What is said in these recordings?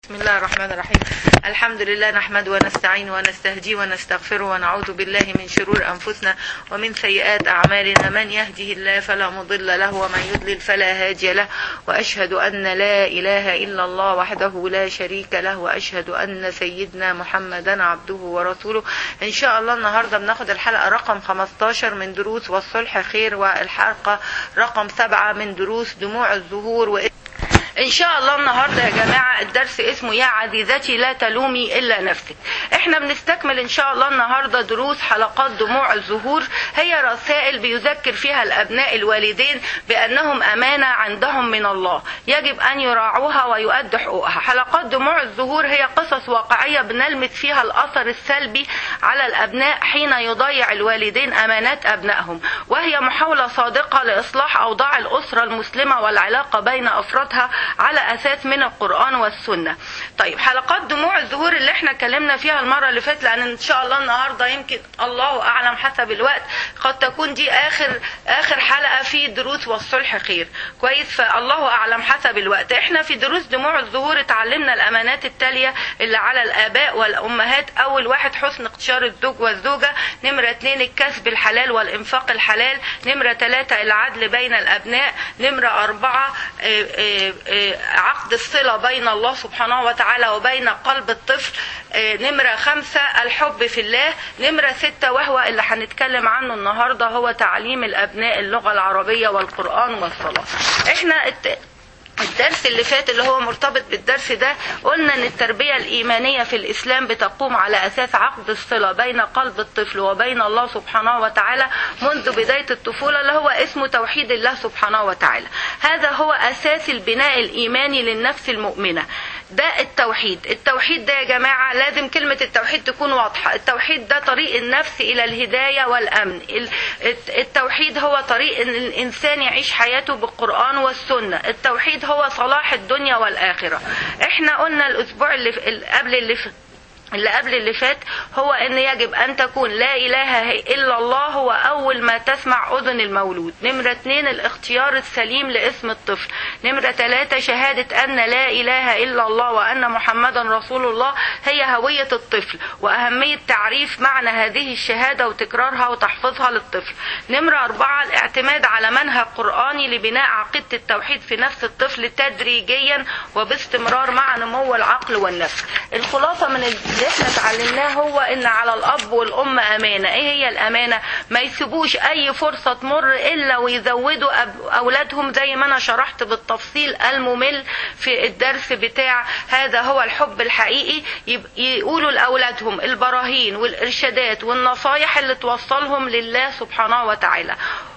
بسم الله الرحمن الرحيم الحمد لله نحمد ونستعين ونستهدي ونستغفر ونعوذ بالله من شرور أنفسنا ومن سيئات أعمالنا من يهده الله فلا مضل له ومن يضلل فلا هادي له وأشهد أن لا إله إلا الله وحده لا شريك له وأشهد أن سيدنا محمدا عبده ورسوله إن شاء الله النهاردة بناخد الحلقة رقم 15 من دروس والصلح خير والحلقة رقم 7 من دروس دموع الزهور و ان شاء الله النهارده يا جماعه الدرس اسمه يا عزيزتي لا تلومي الا نفسك احنا بنستكمل ان شاء الله النهارده دروس حلقات دموع الزهور هي رسائل بيذكر فيها الابناء الوالدين بانهم امانه عندهم من الله يجب ان يراعوها ويؤدوا حقوقها حلقات دموع الزهور هي قصص واقعيه بنلمس فيها الاثر السلبي على الابناء حين يضيع الوالدين امانات ابنائهم وهي محاوله صادقه لاصلاح اوضاع الاسره المسلمه والعلاقه بين افرادها على اساس من القران والسنه طيب حلقات دموع الزهور اللي احنا اتكلمنا فيها المره اللي فاتت لان ان شاء الله النهارده يمكن الله اعلم حسب الوقت قد تكون دي اخر اخر حلقه في دروس والصلح خير كويس فالله اعلم حسب الوقت احنا في دروس دموع الزهور اتعلمنا الامانات التاليه اللي على الاباء والامهات اول واحد حسن اختيار الزوج والزوجه نمره اتنين الكسب الحلال والانفاق الحلال نمره ثلاثه العدل بين الابناء نمره اربعه اه اه عقد الصلة بين الله سبحانه وتعالى وبين قلب الطفل نمرة خمسة الحب في الله نمرة ستة وهو اللي هنتكلم عنه النهاردة هو تعليم الأبناء اللغة العربية والقرآن والصلاة احنا الدرس اللي فات اللي هو مرتبط بالدرس ده قلنا ان التربية الايمانية في الاسلام بتقوم على اساس عقد الصلة بين قلب الطفل وبين الله سبحانه وتعالى منذ بداية الطفولة اللي هو اسمه توحيد الله سبحانه وتعالى هذا هو اساس البناء الايماني للنفس المؤمنة ده التوحيد التوحيد ده يا جماعة لازم كلمة التوحيد تكون واضحة التوحيد ده طريق النفس إلى الهداية والأمن التوحيد هو طريق أن الإنسان يعيش حياته بالقرآن والسنة التوحيد هو صلاح الدنيا والآخرة احنا قلنا الأسبوع اللي قبل اللي اللي قبل اللي فات هو ان يجب ان تكون لا اله الا الله هو اول ما تسمع اذن المولود نمرة اتنين الاختيار السليم لاسم الطفل نمرة تلاتة شهادة ان لا اله الا الله وان محمدا رسول الله هي هوية الطفل واهمية تعريف معنى هذه الشهادة وتكرارها وتحفيظها للطفل نمرة اربعة الاعتماد على منهج قرآني لبناء عقيدة التوحيد في نفس الطفل تدريجيا وباستمرار مع نمو العقل والنفس الخلاصة من اللي احنا اتعلمناه هو ان على الاب والام امانه ايه هي الامانه ما يسيبوش اي فرصه تمر الا ويزودوا اولادهم زي ما انا شرحت بالتفصيل الممل في الدرس بتاع هذا هو الحب الحقيقي يقولوا لاولادهم البراهين والارشادات والنصايح اللي توصلهم لله سبحانه وتعالى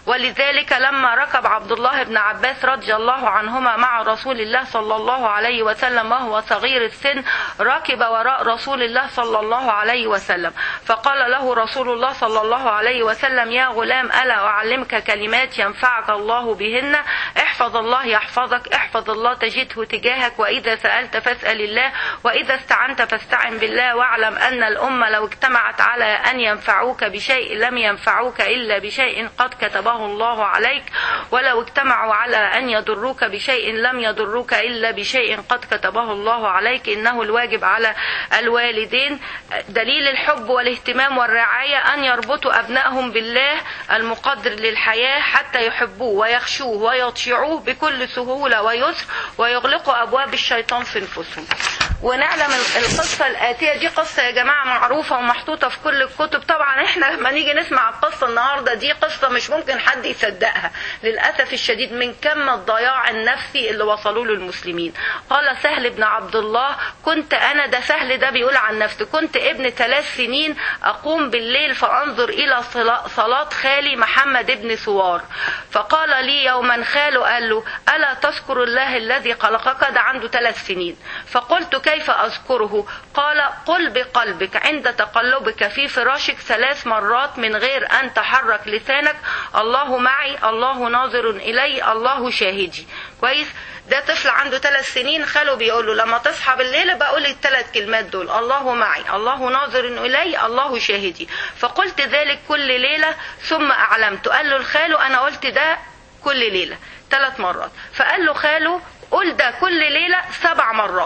ولذلك لما ركب عبد الله بن عباس رضي الله عنهما مع رسول الله صلى الله عليه وسلم وهو صغير السن ركب وراء رسول الله صلى الله عليه وسلم فقال له رسول الله صلى الله عليه وسلم يا غلام ألا أعلمك كلمات ينفعك الله بهن احفظ الله يحفظك احفظ الله تجده تجاهك وإذا سألت فاسأل الله وإذا استعنت فاستعن بالله واعلم أن الأمة لو اجتمعت على أن ينفعوك بشيء لم ينفعوك إلا بشيء قد كتبه الله عليك ولو اجتمعوا على أن يضروك بشيء لم يضروك إلا بشيء قد كتبه الله عليك إنه الواجب على الوالدين دليل الحب والاهتمام والرعاية أن يربطوا أبنائهم بالله المقدر للحياة حتى يحبوه ويخشوه ويطيعوه بكل سهولة ويسر ويغلقوا أبواب الشيطان في نفوسهم ونعلم القصة الآتية دي قصة يا جماعة معروفة ومحطوطة في كل الكتب طبعا احنا لما نيجي نسمع القصة النهاردة دي قصة مش ممكن حد يصدقها للأسف الشديد من كم الضياع النفسي اللي وصلوا له المسلمين قال سهل بن عبد الله كنت أنا ده سهل ده بيقول عن نفسه كنت ابن ثلاث سنين أقوم بالليل فأنظر إلى صلاة خالي محمد بن سوار فقال لي يوما خاله قال له ألا تذكر الله الذي خلقك ده عنده ثلاث سنين فقلت كيف أذكره قال قل بقلبك عند تقلبك في فراشك ثلاث مرات من غير أن تحرك لسانك الله معي الله ناظر إلي الله شاهدي كويس ده طفل عنده ثلاث سنين خاله بيقول له لما تصحى بالليل بقول الثلاث كلمات دول الله معي الله ناظر إلي الله شاهدي فقلت ذلك كل ليلة ثم أعلمت قال له الخاله أنا قلت ده كل ليلة ثلاث مرات فقال له خاله قل ده كل ليلة سبع مرات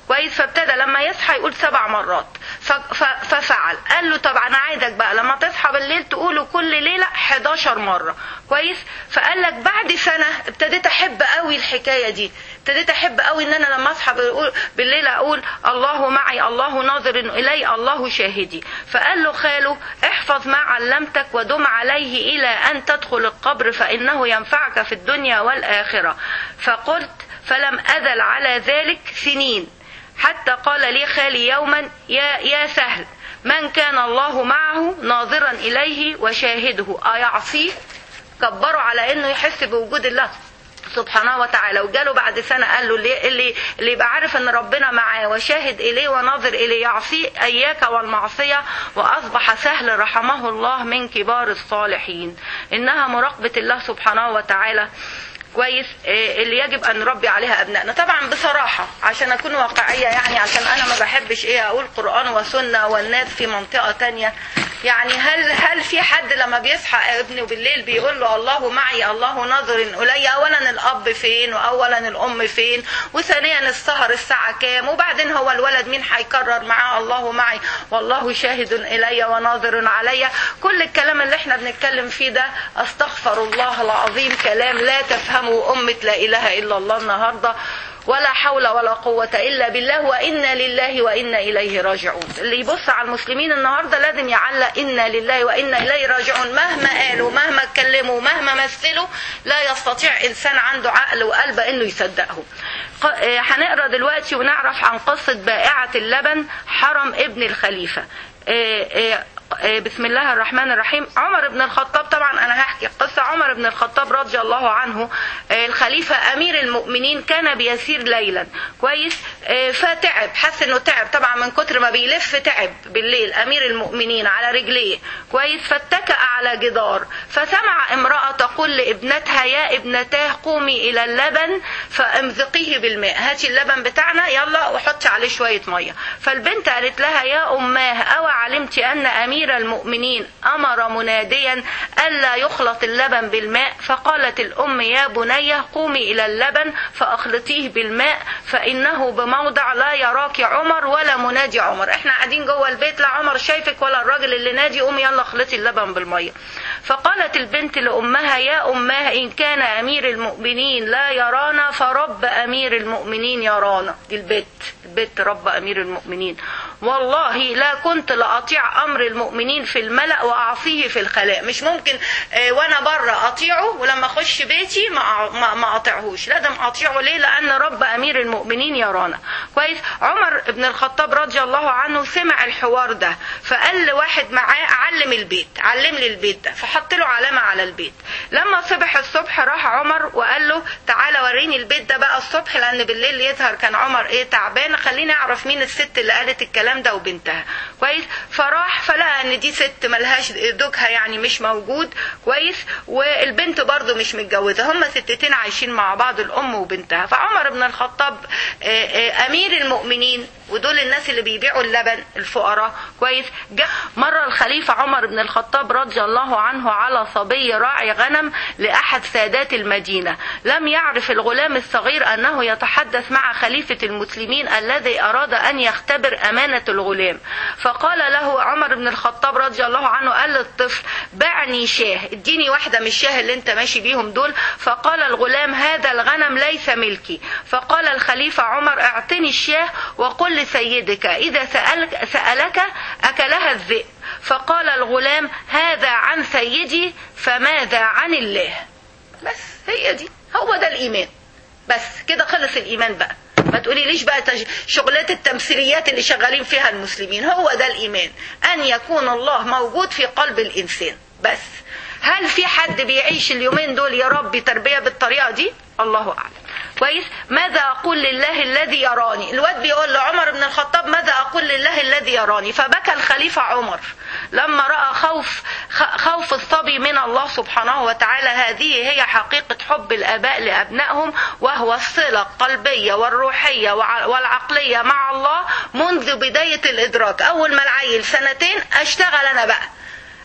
كويس فابتدى لما يصحى يقول سبع مرات ف- ف- ففعل قال له طب انا عايزك بقى لما تصحى بالليل تقوله كل ليله 11 مره كويس فقال لك بعد سنه ابتديت احب قوي الحكايه دي ابتديت احب قوي ان انا لما اصحى بقول- بالليل اقول الله معي الله ناظر الي الله شاهدي فقال له خاله احفظ ما علمتك ودم عليه الى ان تدخل القبر فانه ينفعك في الدنيا والاخره فقلت فلم ازل على ذلك سنين حتى قال لي خالي يوما يا يا سهل من كان الله معه ناظرا اليه وشاهده ايعصيه كبروا على انه يحس بوجود الله سبحانه وتعالى وجاله بعد سنة قال له اللي, اللي, اللي يبقى عارف ان ربنا معاه وشاهد اليه وناظر اليه يعصيه اياك والمعصية واصبح سهل رحمه الله من كبار الصالحين انها مراقبة الله سبحانه وتعالى كويس إيه اللي يجب ان نربي عليها ابنائنا طبعا بصراحه عشان اكون واقعيه يعني عشان انا ما بحبش ايه اقول قران وسنه والناس في منطقه تانية يعني هل هل في حد لما بيصحى ابنه بالليل بيقول له الله معي الله ناظر الي اولا الاب فين واولا الام فين وثانيا السهر الساعه كام وبعدين هو الولد مين هيكرر معاه الله معي والله شاهد الي وناظر علي كل الكلام اللي احنا بنتكلم فيه ده استغفر الله العظيم كلام لا تفهمه أمة لا إله إلا الله النهاردة ولا حول ولا قوة إلا بالله وإنا لله وإنا إليه راجعون اللي يبص على المسلمين النهاردة لازم يعلق إنا لله وإنا إليه راجعون مهما قالوا مهما اتكلموا مهما مثلوا لا يستطيع إنسان عنده عقل وقلب إنه يصدقهم ق- آه، هنقرا دلوقتي ونعرف عن قصة بائعة اللبن حرم ابن الخليفة آه، آه، آه، بسم الله الرحمن الرحيم عمر بن الخطاب طبعا انا هحكي قصه عمر بن الخطاب رضي الله عنه آه، الخليفه امير المؤمنين كان بيسير ليلا كويس آه، فتعب حس انه تعب طبعا من كتر ما بيلف تعب بالليل امير المؤمنين على رجليه كويس فاتكأ على جدار فسمع امراه تقول لابنتها يا ابنتاه قومي الى اللبن فامزقيه بالماء هاتي اللبن بتاعنا يلا وحطي عليه شويه ميه فالبنت قالت لها يا اماه او علمت ان امير المؤمنين امر مناديا الا يخلط اللبن بالماء فقالت الام يا بني قومي الى اللبن فاخلطيه بالماء فانه بموضع لا يراك عمر ولا منادي عمر احنا قاعدين جوه البيت لا عمر شايفك ولا الراجل اللي نادي قومي يلا اخلطي اللبن بالميه فقالت البنت لامها يا اماه ان كان امير المؤمنين لا يرانا فرب امير المؤمنين يرانا دي البيت البيت رب امير المؤمنين والله لا كنت لاطيع امر المؤمنين في الملا واعصيه في الخلاء مش ممكن آه، وانا بره اطيعه ولما اخش بيتي ما أع- ما ما اطيعهوش لازم اطيعه ليه لان رب امير المؤمنين يرانا كويس عمر بن الخطاب رضي الله عنه سمع الحوار ده فقال لواحد معاه علم البيت علم لي البيت ده فحط له علامه على البيت لما صبح الصبح راح عمر وقال له تعالى وريني البيت ده بقى الصبح لان بالليل يظهر كان عمر ايه تعبان خليني اعرف مين الست اللي قالت الكلام ده وبنتها كويس فراح فلقى ان دي ست ملهاش زوجها يعني مش موجود كويس والبنت برضه مش متجوزه هما ستتين عايشين مع بعض الام وبنتها فعمر بن الخطاب آه، آه، امير المؤمنين ودول الناس اللي بيبيعوا اللبن الفقراء كويس جاء مرة الخليفة عمر بن الخطاب رضي الله عنه على صبي راعي غنم لأحد سادات المدينة لم يعرف الغلام الصغير أنه يتحدث مع خليفة المسلمين الذي أراد أن يختبر أمانة الغلام فقال له عمر بن الخطاب رضي الله عنه قال للطفل بعني شاه اديني واحدة من الشاه اللي انت ماشي بيهم دول فقال الغلام هذا الغنم ليس ملكي فقال الخليفة عمر اعطني الشاه وقل لسيدك إذا سألك, سألك أكلها الذئب فقال الغلام هذا عن سيدي فماذا عن الله بس هي دي هو ده الإيمان بس كده خلص الإيمان بقى ما تقولي ليش بقى تج... شغلات التمثيليات اللي شغالين فيها المسلمين هو ده الإيمان أن يكون الله موجود في قلب الإنسان بس هل في حد بيعيش اليومين دول يا ربي تربية بالطريقة دي الله أعلم كويس ماذا أقول لله الذي يراني الواد بيقول لعمر بن الخطاب ماذا أقول لله الذي يراني فبكى الخليفة عمر لما رأى خوف خوف الصبي من الله سبحانه وتعالى هذه هي حقيقة حب الآباء لأبنائهم وهو الصلة القلبية والروحية والعقلية مع الله منذ بداية الإدراك أول ما العيل سنتين أشتغل أنا بقى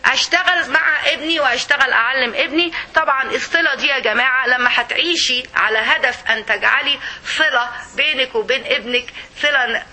اشتغل مع ابني واشتغل اعلم ابني طبعا الصله دي يا جماعه لما هتعيشي على هدف ان تجعلي صله بينك وبين ابنك صله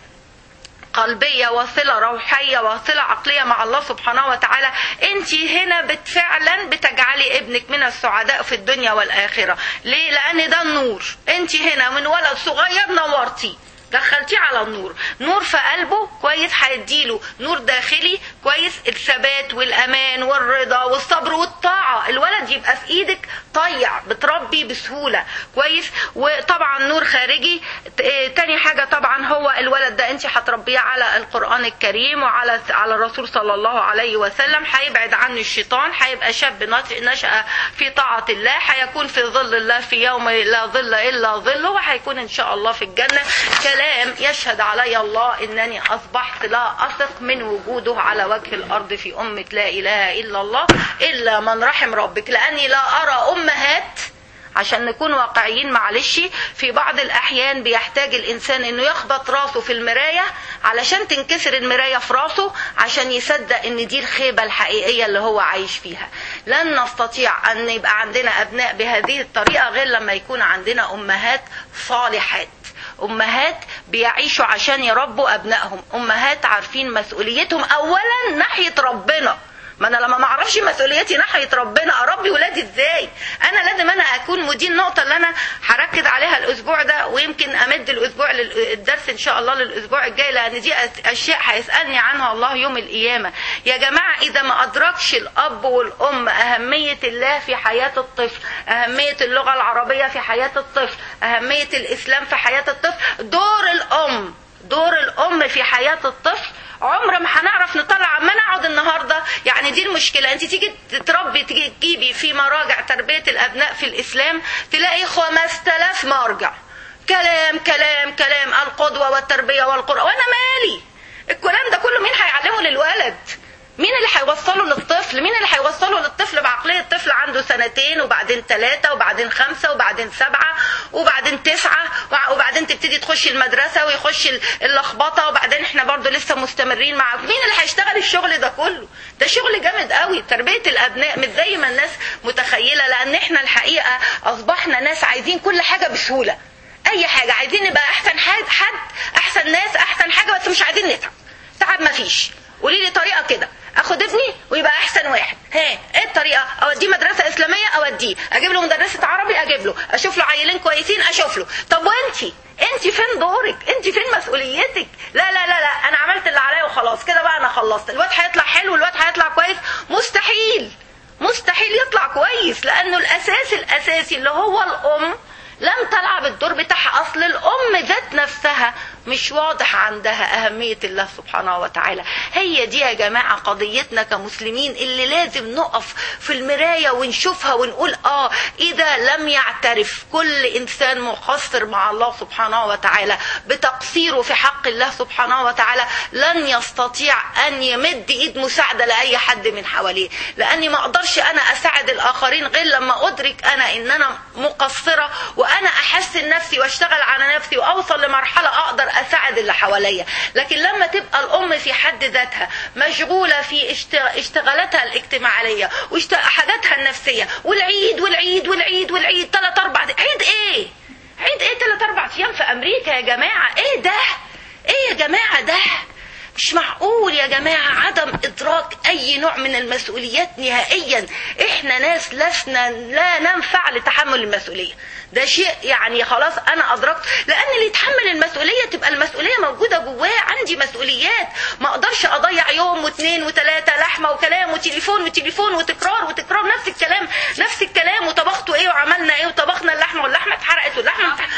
قلبية وصلة روحية وصلة عقلية مع الله سبحانه وتعالى انت هنا بت- فعلا بتجعلي ابنك من السعداء في الدنيا والآخرة ليه لأن ده النور انت هنا من ولد صغير نورتيه دخلتيه على النور نور في قلبه كويس هيديله نور داخلي كويس الثبات والامان والرضا والصبر والطاعه الولد يبقى في ايدك طيع بتربي بسهوله كويس وطبعا نور خارجي ت- آه، تاني حاجه طبعا هو الولد ده انت هتربيه على القران الكريم وعلى على الرسول صلى الله عليه وسلم هيبعد عنه الشيطان هيبقى شاب نش- نشأ في طاعه الله هيكون في ظل الله في يوم لا ظل الا ظله وهيكون ان شاء الله في الجنه كلام يشهد علي الله انني اصبحت لا اثق من وجوده على وجه الارض في امه لا اله الا الله الا من رحم ربك لاني لا ارى امهات عشان نكون واقعيين معلش في بعض الاحيان بيحتاج الانسان انه يخبط راسه في المرايه علشان تنكسر المرايه في راسه عشان يصدق ان دي الخيبه الحقيقيه اللي هو عايش فيها لن نستطيع ان يبقى عندنا ابناء بهذه الطريقه غير لما يكون عندنا امهات صالحات امهات بيعيشوا عشان يربوا ابنائهم امهات عارفين مسؤوليتهم اولا ناحيه ربنا ما انا لما ما اعرفش مسؤوليتي ناحيه ربنا اربي ولادي ازاي انا لازم انا اكون ودي النقطه اللي انا هركز عليها الاسبوع ده ويمكن امد الاسبوع لل- الدرس ان شاء الله للاسبوع الجاي لان دي أس- اشياء هيسالني عنها الله يوم القيامه يا جماعه اذا ما ادركش الاب والام اهميه الله في حياه الطفل اهميه اللغه العربيه في حياه الطفل اهميه الاسلام في حياه الطفل دور الام دور الام في حياه الطفل عمر ما هنعرف نطلع عمال اقعد النهارده يعني دي المشكله انت تيجي تربي تيجي تجيبي في مراجع تربيه الابناء في الاسلام تلاقي 5000 مرجع كلام كلام كلام القدوه والتربيه والقران وانا مالي الكلام ده كله مين هيعلمه للولد مين اللي هيوصله للطفل مين اللي هيوصله للطفل بعقلية طفل عنده سنتين وبعدين ثلاثة وبعدين خمسة وبعدين سبعة وبعدين تسعة وبعدين تبتدي تخش المدرسة ويخش ال- اللخبطة وبعدين احنا برضو لسه مستمرين مع مين اللي هيشتغل الشغل ده كله ده شغل جامد قوي تربية الأبناء مش زي ما الناس متخيلة لأن احنا الحقيقة أصبحنا ناس عايزين كل حاجة بسهولة أي حاجة عايزين نبقى أحسن حد حد أحسن ناس أحسن حاجة بس مش عايزين نتعب تعب مفيش قولي لي طريقه كده اخد ابني ويبقى احسن واحد ها ايه الطريقه اوديه مدرسه اسلاميه اوديه اجيب له مدرسه عربي اجيب له اشوف له عيلين كويسين اشوف له طب وانتي انت فين دورك انت فين مسؤوليتك لا لا لا لا انا عملت اللي عليا وخلاص كده بقى انا خلصت الواد هيطلع حلو الواد هيطلع كويس مستحيل مستحيل يطلع كويس لانه الاساس الاساسي اللي هو الام لم تلعب الدور بتاعها اصل الام ذات نفسها مش واضح عندها اهميه الله سبحانه وتعالى هي دي يا جماعه قضيتنا كمسلمين اللي لازم نقف في المرايه ونشوفها ونقول اه اذا لم يعترف كل انسان مقصر مع الله سبحانه وتعالى بتقصيره في حق الله سبحانه وتعالى لن يستطيع ان يمد ايد مساعده لاي حد من حواليه لاني ما اقدرش انا اساعد الاخرين غير لما ادرك انا ان انا مقصره وانا احسن نفسي واشتغل على نفسي واوصل لمرحله اقدر اساعد اللي حواليا لكن لما تبقى الام في حد ذاتها مشغوله في اشت- اشتغالاتها الاجتماعيه وحاجاتها النفسيه والعيد والعيد والعيد والعيد ثلاث اربع عيد ايه عيد ايه ثلاث اربع ايام في امريكا يا جماعه ايه ده ايه يا جماعه ده مش معقول يا جماعة عدم إدراك أي نوع من المسؤوليات نهائيا إحنا ناس لسنا لا ننفع لتحمل المسؤولية ده شيء يعني خلاص أنا أدركت لأن اللي يتحمل المسؤولية تبقى المسؤولية موجودة جواه عندي مسؤوليات ما أقدرش أضيع يوم واثنين وثلاثة لحمة وكلام وتليفون وتليفون وتكرار وتكرار نفس الكلام نفس الكلام وطبختوا إيه وعملنا إيه وطبخنا اللحمة واللحمة اتحرقت واللحمة اتحرقت.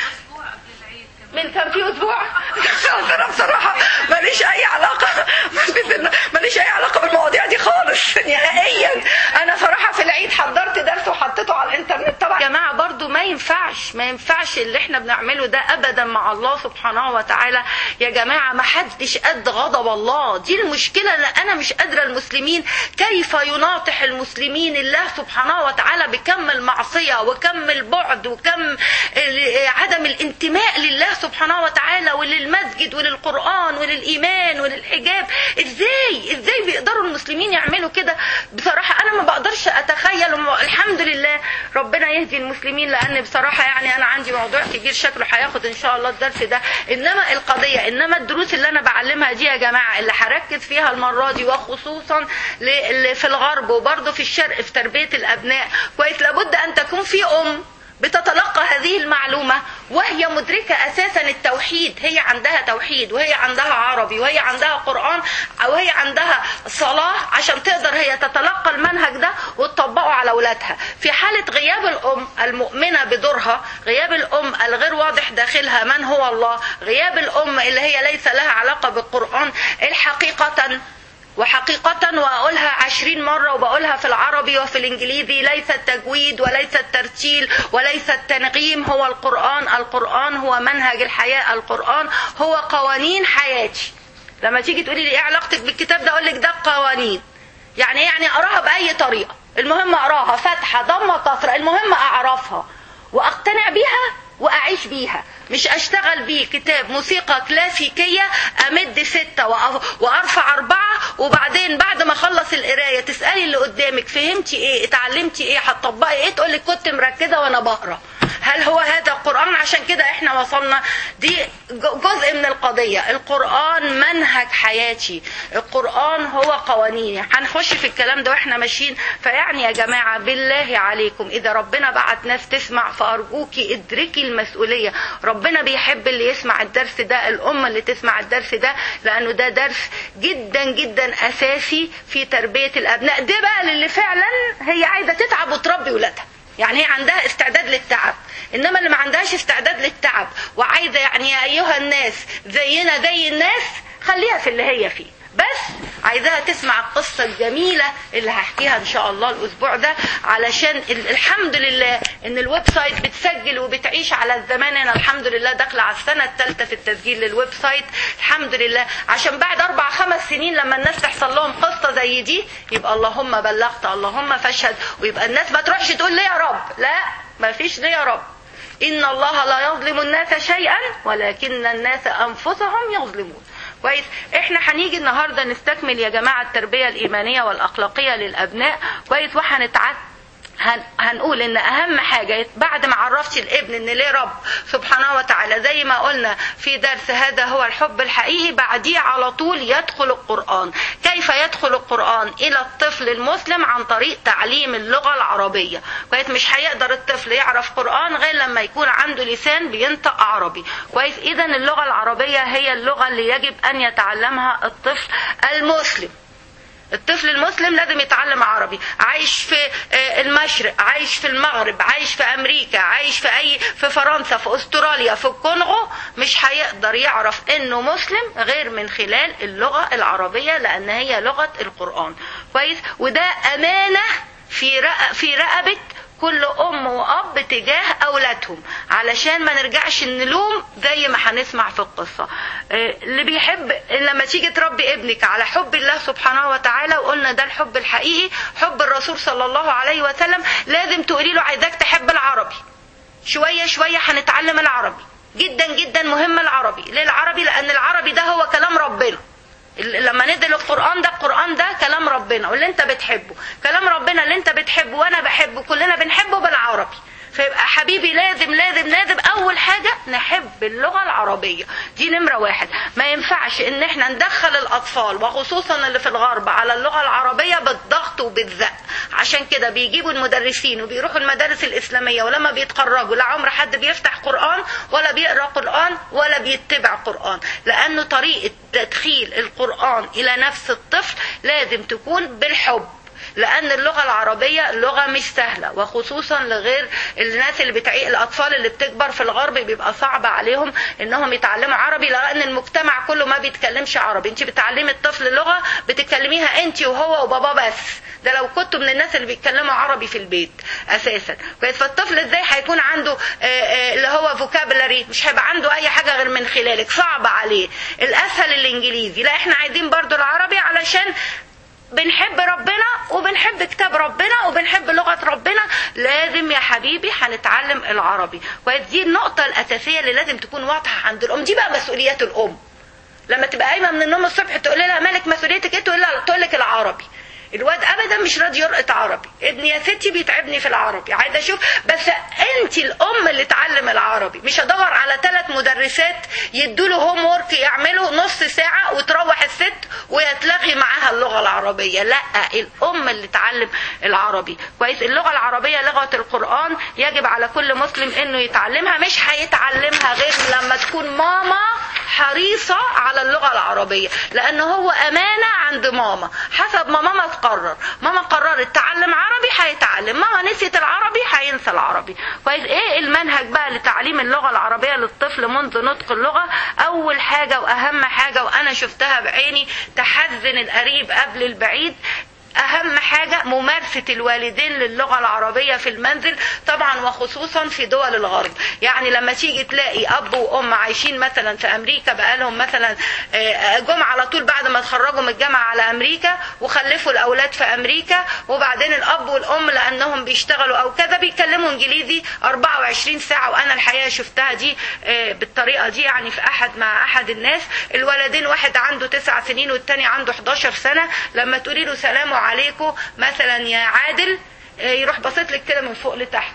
من كان في اسبوع انا بصراحه ماليش اي علاقه ماليش اي علاقه بالمواضيع دي خالص نهائيا انا صراحه في العيد حضرت درس وحطيته على الانترنت طبعا يا جماعه برضو ما ينفعش ما ينفعش اللي احنا بنعمله ده ابدا مع الله سبحانه وتعالى يا جماعه ما حدش قد غضب الله دي المشكله اللي انا مش قادره المسلمين كيف يناطح المسلمين الله سبحانه وتعالى بكم المعصيه وكم البعد وكم عدم الانتماء لله سبحانه وتعالى وللمسجد وللقران وللايمان وللحجاب ازاي ازاي بيقدروا المسلمين يعملوا كده بصراحه انا ما بقدرش اتخيل الحمد لله ربنا يهدي المسلمين لان بصراحه يعني انا عندي موضوع كبير شكله هياخد ان شاء الله الدرس ده انما القضيه انما الدروس اللي انا بعلمها دي يا جماعه اللي هركز فيها المره دي وخصوصا في الغرب وبرضه في الشرق في تربيه الابناء كويس لابد ان تكون في ام بتتلقى هذه المعلومة وهي مدركة أساسا التوحيد هي عندها توحيد وهي عندها عربي وهي عندها قرآن وهي عندها صلاة عشان تقدر هي تتلقى المنهج ده وتطبقه على أولادها في حالة غياب الأم المؤمنة بدورها غياب الأم الغير واضح داخلها من هو الله غياب الأم اللي هي ليس لها علاقة بالقرآن الحقيقة وحقيقة وأقولها عشرين مرة وبقولها في العربي وفي الإنجليزي ليس التجويد وليس الترتيل وليس التنغيم هو القرآن القرآن هو منهج الحياة القرآن هو قوانين حياتي لما تيجي تقولي لي ايه علاقتك بالكتاب ده اقول لك ده قوانين يعني ايه يعني اقراها باي طريقه المهم اقراها فتحه ضمه كسره المهم اعرفها واقتنع بيها واعيش بيها مش اشتغل بيه كتاب موسيقى كلاسيكية امد ستة وارفع اربعة وبعدين بعد ما اخلص القراية تسألي اللي قدامك فهمتي ايه اتعلمتي ايه هتطبقي ايه تقولك كنت مركزة وانا بقرا هل هو هذا القرآن عشان كده احنا وصلنا دي جزء من القضية القرآن منهج حياتي القرآن هو قوانيني هنخش في الكلام ده واحنا ماشيين فيعني يا جماعة بالله عليكم اذا ربنا بعت ناس تسمع فارجوكي ادركي المسؤولية ربنا بيحب اللي يسمع الدرس ده الأمة اللي تسمع الدرس ده لأنه ده درس جدا جدا أساسي في تربية الأبناء ده بقى اللي فعلا هي عايزة تتعب وتربي ولادها يعني هي عندها استعداد للتعب انما اللي ما عندهاش استعداد للتعب وعايزه يعني يا ايها الناس زينا زي الناس خليها في اللي هي فيه بس عايزاها تسمع القصة الجميلة اللي هحكيها ان شاء الله الاسبوع ده علشان الحمد لله ان الويب سايت بتسجل وبتعيش على الزمان انا الحمد لله داخلة على السنة الثالثة في التسجيل للويب سايت الحمد لله عشان بعد اربع خمس سنين لما الناس تحصل لهم قصة زي دي يبقى اللهم بلغت اللهم فاشهد ويبقى الناس ما تروحش تقول ليه يا رب لا ما فيش ليه يا رب إن الله لا يظلم الناس شيئا ولكن الناس أنفسهم يظلمون كويس احنا هنيجي النهارده نستكمل يا جماعه التربيه الايمانيه والاخلاقيه للابناء كويس وهنتعد هن هنقول ان اهم حاجة بعد ما عرفت الابن ان ليه رب سبحانه وتعالى زي ما قلنا في درس هذا هو الحب الحقيقي بعديه على طول يدخل القرآن كيف يدخل القرآن الى الطفل المسلم عن طريق تعليم اللغة العربية كويس مش هيقدر الطفل يعرف قرآن غير لما يكون عنده لسان بينطق عربي كويس اذا اللغة العربية هي اللغة اللي يجب ان يتعلمها الطفل المسلم الطفل المسلم لازم يتعلم عربي عايش في المشرق عايش في المغرب عايش في امريكا عايش في اي في فرنسا في استراليا في الكونغو مش هيقدر يعرف انه مسلم غير من خلال اللغه العربيه لان هي لغه القران كويس وده امانه في رق في رقبه كل ام واب تجاه اولادهم علشان ما نرجعش نلوم زي ما هنسمع في القصه اللي بيحب لما تيجي تربي ابنك على حب الله سبحانه وتعالى وقلنا ده الحب الحقيقي حب الرسول صلى الله عليه وسلم لازم تقولي له عايزاك تحب العربي شويه شويه هنتعلم العربي جدا جدا مهم العربي ليه العربي لان العربي ده هو كلام ربنا لما ندل القرآن ده القرآن ده كلام ربنا واللي انت بتحبه كلام ربنا اللي انت بتحبه وانا بحبه كلنا بنحبه بالعربي فيبقى حبيبي لازم لازم لازم اول حاجة نحب اللغة العربية دي نمرة واحد ما ينفعش ان احنا ندخل الاطفال وخصوصا اللي في الغرب على اللغة العربية بالضغط وبالزق عشان كده بيجيبوا المدرسين وبيروحوا المدارس الاسلامية ولما بيتخرجوا لا عمر حد بيفتح قرآن ولا بيقرأ قرآن ولا بيتبع قرآن لانه طريقة تدخيل القرآن الى نفس الطفل لازم تكون بالحب لان اللغه العربيه لغه مش سهله وخصوصا لغير الناس اللي بتعي الاطفال اللي بتكبر في الغرب بيبقى صعب عليهم انهم يتعلموا عربي لان المجتمع كله ما بيتكلمش عربي انت بتعلمي الطفل لغه بتكلميها انت وهو وبابا بس ده لو كنتوا من الناس اللي بيتكلموا عربي في البيت اساسا كويس فالطفل ازاي هيكون عنده آه، آه، اللي هو فوكابلري مش هيبقى عنده اي حاجه غير من خلالك صعب عليه الاسهل الانجليزي لا احنا عايزين برضو العربي علشان بنحب ربنا وبنحب كتاب ربنا وبنحب لغة ربنا لازم يا حبيبي هنتعلم العربي كويس دي النقطة الأساسية اللي لازم تكون واضحة عند الأم دي بقى مسؤوليات الأم لما تبقى قايمة من النوم الصبح تقول لها مالك مسؤوليتك ايه تقول لها تقول لك العربي الواد ابدا مش راضي يلقط عربي ابني يا ستي بيتعبني في العربي عايزه اشوف بس انت الام اللي تعلم العربي مش هدور على ثلاث مدرسات يدوا له هوم وورك يعملوا نص ساعه وتروح الست ويتلغي معاها اللغه العربيه لا الام اللي تعلم العربي كويس اللغه العربيه لغه القران يجب على كل مسلم انه يتعلمها مش هيتعلمها غير لما تكون ماما حريصة على اللغة العربية لأن هو أمانة عند ماما حسب ما ماما تقرر ماما قررت تعلم عربي هيتعلم ماما نسيت العربي هينسى العربي كويس ايه المنهج بقى لتعليم اللغة العربية للطفل منذ نطق اللغة أول حاجة وأهم حاجة وأنا شفتها بعيني تحزن القريب قبل البعيد اهم حاجه ممارسه الوالدين للغه العربيه في المنزل طبعا وخصوصا في دول الغرب يعني لما تيجي تلاقي اب وام عايشين مثلا في امريكا بقالهم مثلا آه، جم على طول بعد ما اتخرجوا من الجامعه على امريكا وخلفوا الاولاد في امريكا وبعدين الاب والام لانهم بيشتغلوا او كذا بيتكلموا انجليزي 24 ساعه وانا الحقيقه شفتها دي آه، بالطريقه دي يعني في احد مع احد الناس الولدين واحد عنده تسع سنين والتاني عنده 11 سنه لما تقولي له سلام عليكم مثلا يا عادل آه، يروح باصص لك كده من فوق لتحت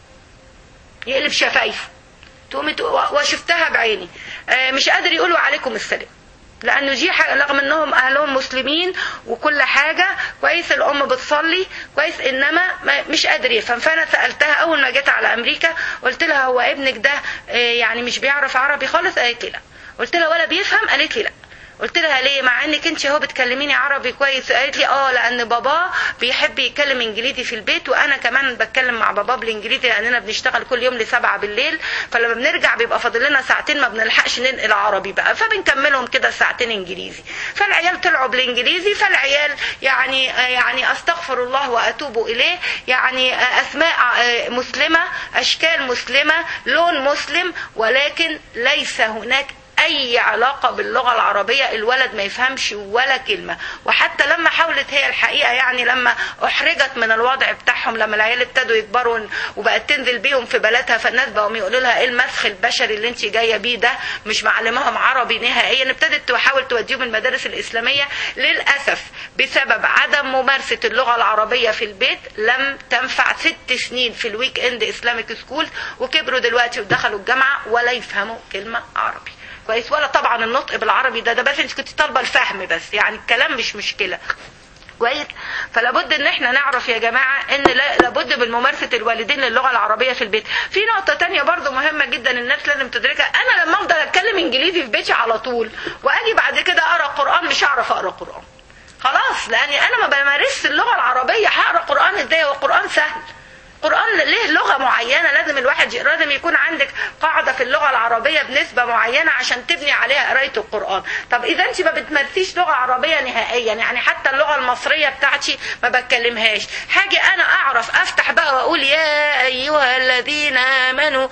يقلب شفايفه تقومي تق- وشفتها بعيني آه، مش قادر يقولوا عليكم السلام لانه دي حاجه رغم انهم اهلهم مسلمين وكل حاجه كويس الام بتصلي كويس انما ما- مش قادر يفهم فانا سالتها اول ما جيت على امريكا قلت لها هو ابنك ده آه، يعني مش بيعرف عربي خالص قالت لي لا قلت لها ولا بيفهم قالت لي لا قلت لها ليه مع انك انت اهو بتكلميني عربي كويس قالت لي اه لان باباه بيحب يتكلم انجليزي في البيت وانا كمان بتكلم مع باباه بالانجليزي لاننا بنشتغل كل يوم لسبعة بالليل فلما بنرجع بيبقى فاضل لنا ساعتين ما بنلحقش ننقل عربي بقى فبنكملهم كده ساعتين انجليزي فالعيال طلعوا بالانجليزي فالعيال يعني يعني استغفر الله واتوب اليه يعني اسماء مسلمه اشكال مسلمه لون مسلم ولكن ليس هناك اي علاقه باللغه العربيه الولد ما يفهمش ولا كلمه وحتى لما حاولت هي الحقيقه يعني لما احرجت من الوضع بتاعهم لما العيال ابتدوا يكبروا وبقت تنزل بيهم في بلدها فالناس بقوا يقولوا لها ايه المسخ البشري اللي انت جايه بيه ده مش معلماهم عربي نهائيا ابتدت تحاول توديهم المدارس الاسلاميه للاسف بسبب عدم ممارسه اللغه العربيه في البيت لم تنفع ست سنين في الويك اند اسلامك سكول وكبروا دلوقتي ودخلوا الجامعه ولا يفهموا كلمه عربي كويس ولا طبعا النطق بالعربي ده ده بس انت كنت طالبه الفهم بس يعني الكلام مش مشكله كويس فلابد ان احنا نعرف يا جماعه ان لا- لابد من ممارسه الوالدين للغه العربيه في البيت في نقطه تانية برضو مهمه جدا الناس لازم تدركها انا لما افضل اتكلم انجليزي في بيتي على طول واجي بعد كده اقرا قران مش هعرف اقرا قران خلاص لاني انا ما بمارسش اللغه العربيه هقرا قران ازاي هو القران سهل القرآن ليه لغة معينة لازم الواحد ي- لازم يكون عندك قاعدة في اللغة العربية بنسبة معينة عشان تبني عليها قراية القرآن طب إذا أنت ما بتمارسيش لغة عربية نهائيا يعني حتى اللغة المصرية بتاعتي ما بتكلمهاش حاجة أنا أعرف أفتح بقى وأقول يا أيها الذين آمنوا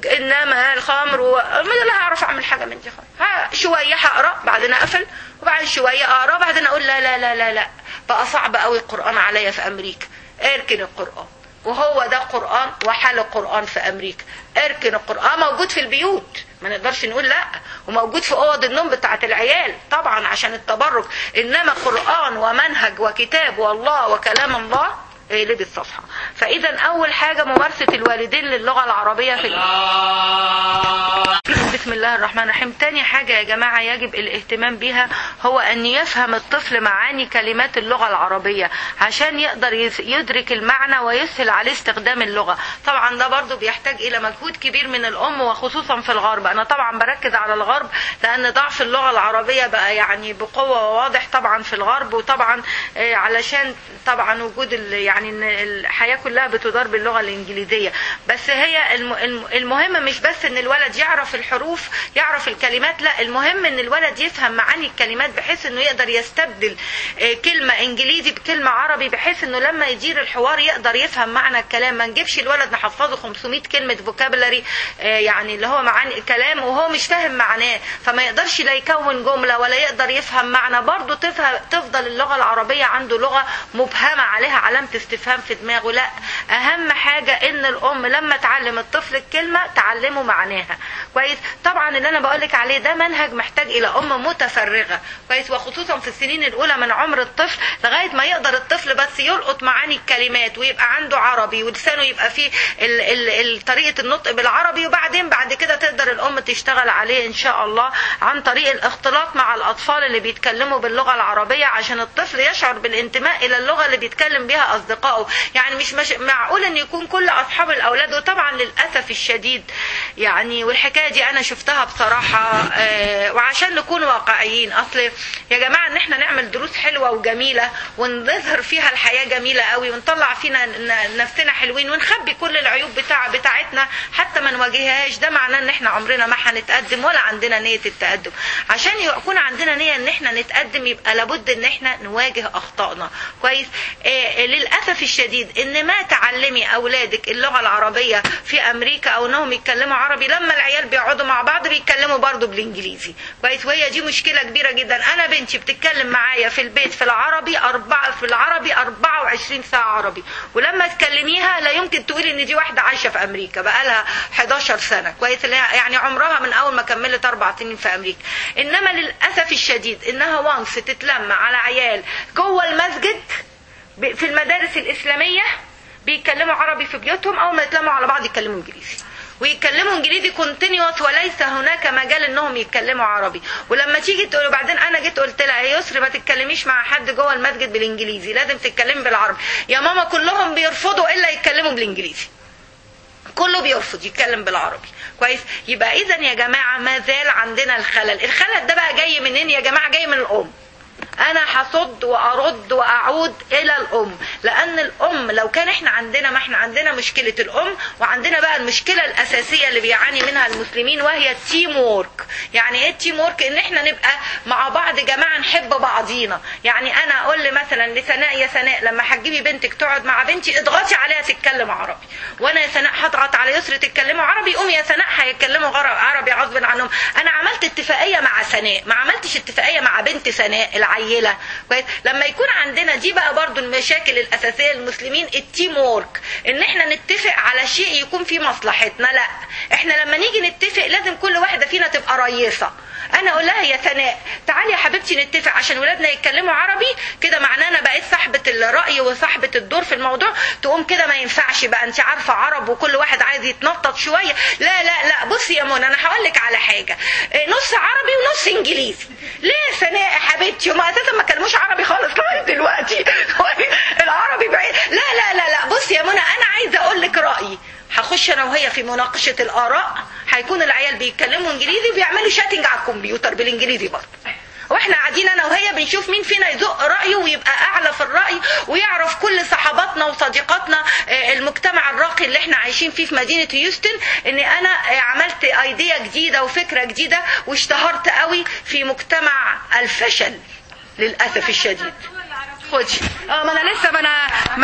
إنما الخمر و... لا هعرف أعمل حاجة من دي خالص ها- شوية هقرأ بعدين أقفل وبعدين شوية أقرأ بعدين أقول لا لا لا لا لا بقى صعب قوي القرآن عليا في أمريكا اركن القرآن وهو ده قرآن وحال القرآن في أمريكا اركن القرآن موجود في البيوت ما نقدرش نقول لا وموجود في اوض النوم بتاعه العيال طبعا عشان التبرك انما قرآن ومنهج وكتاب والله وكلام الله اقلبي الصفحة فإذا أول حاجة ممارسة الوالدين للغة العربية في بسم الله الرحمن الرحيم تاني حاجة يا جماعة يجب الاهتمام بها هو ان يفهم الطفل معاني كلمات اللغة العربية عشان يقدر يس- يدرك المعنى ويسهل عليه استخدام اللغة طبعا ده برضو بيحتاج الى مجهود كبير من الام وخصوصا في الغرب انا طبعا بركز على الغرب لان ضعف اللغة العربية بقى يعني بقوة وواضح طبعا في الغرب وطبعا آه، علشان طبعا وجود ال- يعني إن الحياة كلها بتدار باللغة الانجليزية بس هي الم- الم- المهم مش بس ان الولد يعرف الحروف يعرف الكلمات لا المهم ان الولد يفهم معاني الكلمات بحيث انه يقدر يستبدل آه، كلمة انجليزي بكلمة عربي بحيث انه لما يدير الحوار يقدر يفهم معنى الكلام ما نجيبش الولد نحفظه 500 كلمة فوكابلري يعني اللي هو معاني الكلام وهو مش فاهم معناه فما يقدرش لا يكون جملة ولا يقدر يفهم معنى برضه تفهم تفضل اللغة العربية عنده لغة مبهمة عليها علامة استفهام في دماغه لا اهم حاجة ان الام لما تعلم الطفل الكلمة تعلمه معناها كويس طبعا اللي انا بقولك عليه ده منهج محتاج الى ام متفرغة كويس وخصوصا في السنين الاولى من عمر الطفل لغاية ما يقدر الطفل بس يلقط معاني الكلمات ويبقى عنده عربي ولسانه يبقى فيه ال ال ال طريقة النطق بالعربي وبعدين بعد كده تقدر الام تشتغل عليه ان شاء الله عن طريق الاختلاط مع الاطفال اللي بيتكلموا باللغة العربية عشان الطفل يشعر بالانتماء الى اللغة اللي بيتكلم بيها اصدقائه يعني مش, مش معقول ان يكون كل اصحاب الاولاد وطبعا للاسف الشديد يعني والحكاية دي انا شفتها بصراحة آه، وعشان نكون واقعيين اصل يا جماعة ان احنا نعمل دروس حلوة وجميلة ونظهر فيها الحياة جميلة قوي ونطلع فينا ن- نفسنا حلوين ونخبي كل العيوب بتاع بتاعتنا حتى ما نواجههاش ده معناه ان احنا عمرنا ما هنتقدم ولا عندنا نية التقدم عشان يكون عندنا نية ان احنا نتقدم يبقى لابد ان احنا نواجه اخطائنا كويس آه للاسف الشديد ان ما تعلمي اولادك اللغة العربية في امريكا او انهم يتكلموا عربي لما العيال بيقعدوا مع بعض بيتكلموا برضه بالانجليزي كويس وهي دي مشكلة كبيرة جدا انا بنتي بتتكلم معايا في البيت في العربي أربعة في العربي 24 ساعة عربي ولما تكلميها لا يمكن تقولي ان دي واحدة عايشة في امريكا بقالها 11 سنة كويس اللي هي يعني عمرها من اول ما كملت اربع سنين في امريكا انما للاسف الشديد انها وانس تتلم على عيال جوه المسجد ب- في المدارس الاسلامية بيتكلموا عربي في بيوتهم اول ما يتلموا على بعض يتكلموا انجليزي ويتكلموا انجليزي كونتينيوس وليس هناك مجال انهم يتكلموا عربي ولما تيجي تقول وبعدين انا جيت قلت لها يا يسري ما تتكلميش مع حد جوه المسجد بالانجليزي لازم تتكلمي بالعربي يا ماما كلهم بيرفضوا الا يتكلموا بالانجليزي كله بيرفض يتكلم بالعربي كويس يبقى اذا يا جماعه ما زال عندنا الخلل الخلل ده بقى جاي منين يا جماعه جاي من الام انا هصد وارد واعود الى الام لان الام لو كان احنا عندنا ما احنا عندنا مشكله الام وعندنا بقى المشكله الاساسيه اللي بيعاني منها المسلمين وهي التيم وورك يعني ايه التيم وورك ان احنا نبقى مع بعض جماعه نحب بعضينا يعني انا اقول لي مثلا لسناء يا سناء لما هتجيبي بنتك تقعد مع بنتي اضغطي عليها تتكلم عربي وانا يا سناء هضغط على يسري تتكلموا عربي قوم يا سناء هيتكلموا غر- عربي غصب عنهم انا عملت اتفاقيه مع سناء ما عملتش اتفاقيه مع بنت سناء العيله كويس لما يكون عندنا دي بقى برضو المشاكل الاساسيه للمسلمين التيم وورك ان احنا نتفق على شيء يكون في مصلحتنا لا احنا لما نيجي نتفق لازم كل واحده فينا تبقى ريصه انا اقول لها يا سناء تعالي يا حبيبتي نتفق عشان ولادنا يتكلموا عربي كده معناه انا بقيت صاحبه الراي وصاحبه الدور في الموضوع تقوم كده ما ينفعش بقى انت عارفه عرب وكل واحد عايز يتنطط شويه لا لا لا بصي يا منى انا هقول لك على حاجه إيه، نص عربي ونص انجليزي ليه يا سناء يا حبيبتي هما اساسا ما كلموش عربي خالص لغايه دلوقتي العربي بعيد لا لا لا لا بصي يا منى انا عايزه اقول لك رايي هخش انا وهي في مناقشه الاراء هيكون العيال بيتكلموا انجليزي وبيعملوا شاتنج على الكمبيوتر بالانجليزي برضه واحنا قاعدين انا وهي بنشوف مين فينا يزق رايه ويبقى اعلى في الراي ويعرف كل صحباتنا وصديقاتنا آه، المجتمع الراقي اللي احنا عايشين فيه في مدينه هيوستن ان انا آه، عملت ايديا جديده وفكره جديده واشتهرت قوي في مجتمع الفشل للاسف الشديد خدي اه ما انا لسه ما انا ما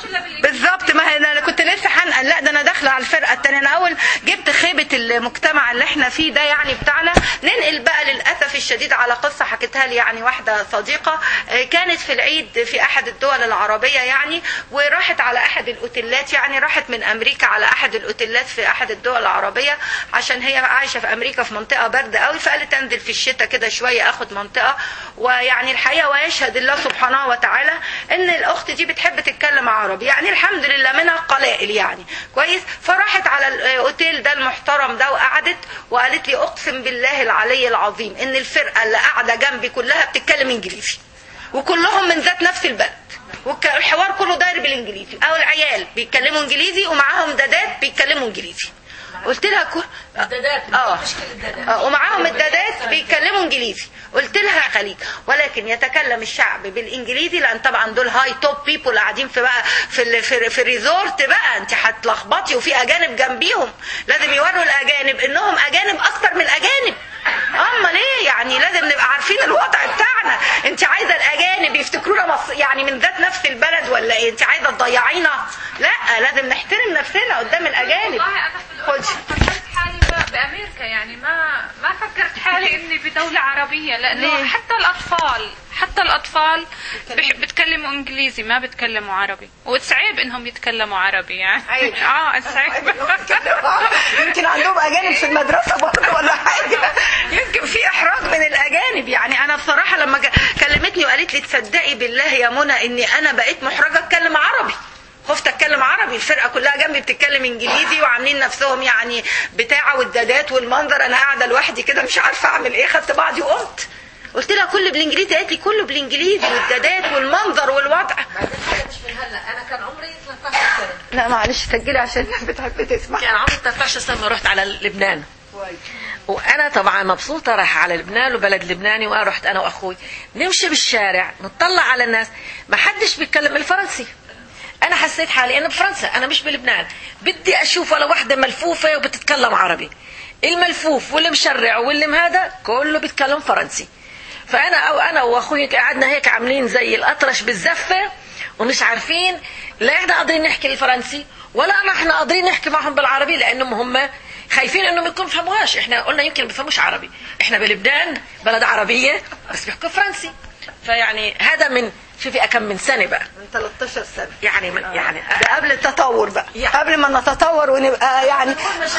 بالظبط ما انا كنت لسه هنقل لا ده انا داخله على الفرقه الثانيه انا اول جبت خيبه المجتمع اللي احنا فيه ده يعني بتاعنا ننقل بقى للاسف الشديد على قصه حكتها لي يعني واحده صديقه آه، كانت في العيد في احد الدول العربيه يعني وراحت على احد الاوتيلات يعني راحت من امريكا على احد الاوتيلات في احد الدول العربيه عشان هي عايشه في امريكا في منطقه بارده قوي فقالت انزل في الشتاء كده شويه اخد منطقه ويعني الحقيقه ويشهد الله سبحانه وتعالى ان الاخت دي بتحب تتكلم عربي يعني الحمد لله منها قلائل يعني يعني كويس فراحت على الاوتيل ده المحترم ده وقعدت وقالت لي اقسم بالله العلي العظيم ان الفرقه اللي قاعده جنبي كلها بتتكلم انجليزي وكلهم من ذات نفس البلد والحوار كله داير بالانجليزي او العيال بيتكلموا انجليزي ومعاهم دادات بيتكلموا انجليزي قلت لها كل... الدادات اه مشكلة الدادات اه ومعاهم الدادات بيتكلموا انجليزي قلت لها خليج ولكن يتكلم الشعب بالانجليزي لان طبعا دول هاي توب بيبول قاعدين في بقى في ال في, في الريزورت بقى انت هتلخبطي وفي اجانب جنبيهم لازم يوروا الاجانب انهم اجانب اكتر من الاجانب امال ايه يعني لازم نبقى عارفين الوضع بتاعنا انت عايزه الاجانب يفتكرونا مص... يعني من ذات نفس البلد ولا ايه انت عايزه تضيعينا لا لازم نحترم نفسنا قدام الاجانب والله انا في خدي. الأول فكرت حالي ب- بامريكا يعني ما ما فكرت حالي اني بدوله عربيه لانه ليه؟ حتى الاطفال حتى الاطفال بح- بتكلموا انجليزي ما بتكلموا عربي وتصعب انهم يتكلموا عربي يعني عيب. اه صعب يمكن عندهم اجانب في المدرسه برضه ولا حاجه يمكن في احراج من الاجانب يعني انا بصراحه لما ج- كلمتني وقالت لي تصدقي بالله يا منى اني انا بقيت محرجه اتكلم عربي خفت اتكلم عربي الفرقه كلها جنبي بتتكلم انجليزي وعاملين نفسهم يعني بتاعه والدادات والمنظر انا قاعده لوحدي كده مش عارفه اعمل ايه خدت بعضي وقمت قلت لها كله بالانجليزي قالت لي كله بالانجليزي والدادات والمنظر والوضع بعدين حاجة مش من هلا انا كان عمري 13 سنة لا معلش سجلي عشان الناس بتحب تسمع كان عمري 13 سنة رحت على لبنان وانا طبعا مبسوطه رايحه على لبنان وبلد لبناني وانا رحت انا واخوي نمشي بالشارع نطلع على الناس ما حدش بيتكلم الفرنسي انا حسيت حالي انا بفرنسا انا مش بلبنان بدي اشوف ولا واحده ملفوفه وبتتكلم عربي الملفوف واللي مشرع واللي مهذا كله بيتكلم فرنسي فانا او انا واخوي قعدنا هيك عاملين زي الاطرش بالزفه ومش عارفين لا احنا قادرين نحكي الفرنسي ولا احنا قادرين نحكي معهم بالعربي لانهم هم خايفين انهم يكونوا بيفهموهاش احنا قلنا يمكن بيفهموش عربي احنا بلبنان بلد عربيه بس بيحكوا فرنسي فيعني هذا من شوفي كم من سنه بقى من 13 سنه يعني من يعني ده قبل التطور بقى يعني. قبل ما نتطور ونبقى يعني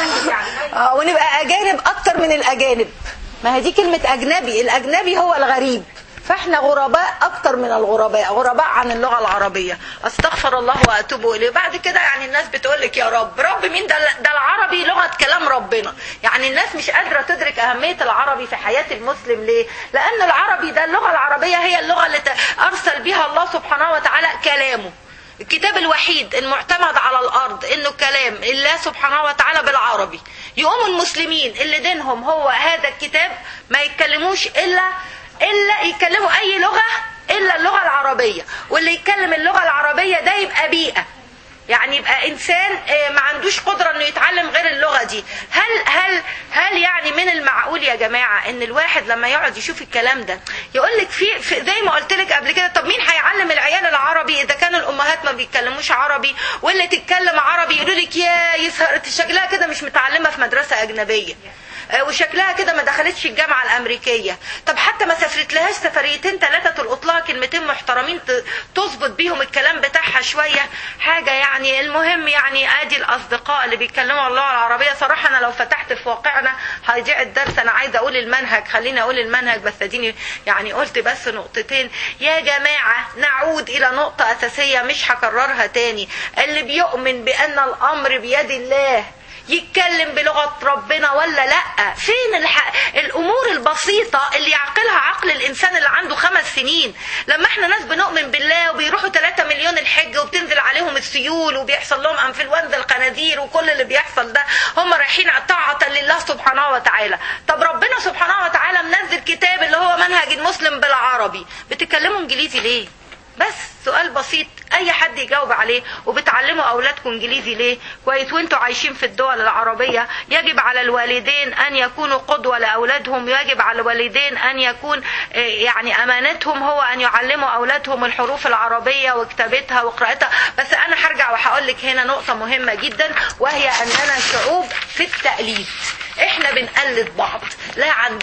آه، ونبقى اجانب اكتر من الاجانب ما هي دي كلمه اجنبي الاجنبي هو الغريب فاحنا غرباء اكتر من الغرباء غرباء عن اللغه العربيه استغفر الله واتوب اليه بعد كده يعني الناس بتقول لك يا رب رب مين ده ده العربي لغه كلام ربنا يعني الناس مش قادره تدرك اهميه العربي في حياه المسلم ليه لان العربي ده اللغه العربيه هي اللغه اللي ت- ارسل بها الله سبحانه وتعالى كلامه الكتاب الوحيد المعتمد على الارض انه كلام الله سبحانه وتعالى بالعربي يقوموا المسلمين اللي دينهم هو هذا الكتاب ما يتكلموش الا الا يتكلموا اي لغه الا اللغه العربيه واللي يتكلم اللغه العربيه ده يبقى بيئه يعني يبقى انسان آه، ما عندوش قدره انه يتعلم غير اللغه دي هل هل هل يعني من المعقول يا جماعه ان الواحد لما يقعد يشوف الكلام ده يقول لك في, في زي ما قلت لك قبل كده طب مين هيعلم العيال العربي اذا كان الامهات ما بيتكلموش عربي واللي تتكلم عربي يقولوا لك يا يسهر شكلها كده مش متعلمه في مدرسه اجنبيه آه، وشكلها كده ما دخلتش الجامعه الامريكيه طب حتى ما سافرت لهاش سفريتين ثلاثه تلقط لها كلمتين محترمين ت- تظبط بيهم الكلام بتاعها شويه حاجه يعني المهم يعني ادي الاصدقاء اللي بيتكلموا اللغه العربيه صراحه انا لو فتحت في واقعنا هيضيع الدرس انا عايزه اقول المنهج خليني اقول المنهج بس اديني يعني قلت بس نقطتين يا جماعه نعود الى نقطه اساسيه مش هكررها تاني اللي بيؤمن بان الامر بيد الله يتكلم بلغة ربنا ولا لا فين الح... الأمور البسيطة اللي يعقلها عقل الإنسان اللي عنده خمس سنين لما احنا ناس بنؤمن بالله وبيروحوا 3 مليون الحج وبتنزل عليهم السيول وبيحصل لهم انفلونزا الخنازير وكل اللي بيحصل ده هم رايحين طاعة لله سبحانه وتعالى طب ربنا سبحانه وتعالى منزل كتاب اللي هو منهج المسلم بالعربي بتتكلموا انجليزي ليه بس سؤال بسيط اي حد يجاوب عليه وبتعلموا اولادكم انجليزي ليه كويس وانتوا عايشين في الدول العربيه يجب على الوالدين ان يكونوا قدوه لاولادهم يجب على الوالدين ان يكون آه، يعني امانتهم هو ان يعلموا اولادهم الحروف العربيه وكتابتها وقراءتها بس انا هرجع وهقول لك هنا نقطه مهمه جدا وهي اننا شعوب في التقليد احنا بنقلد بعض لا عندنا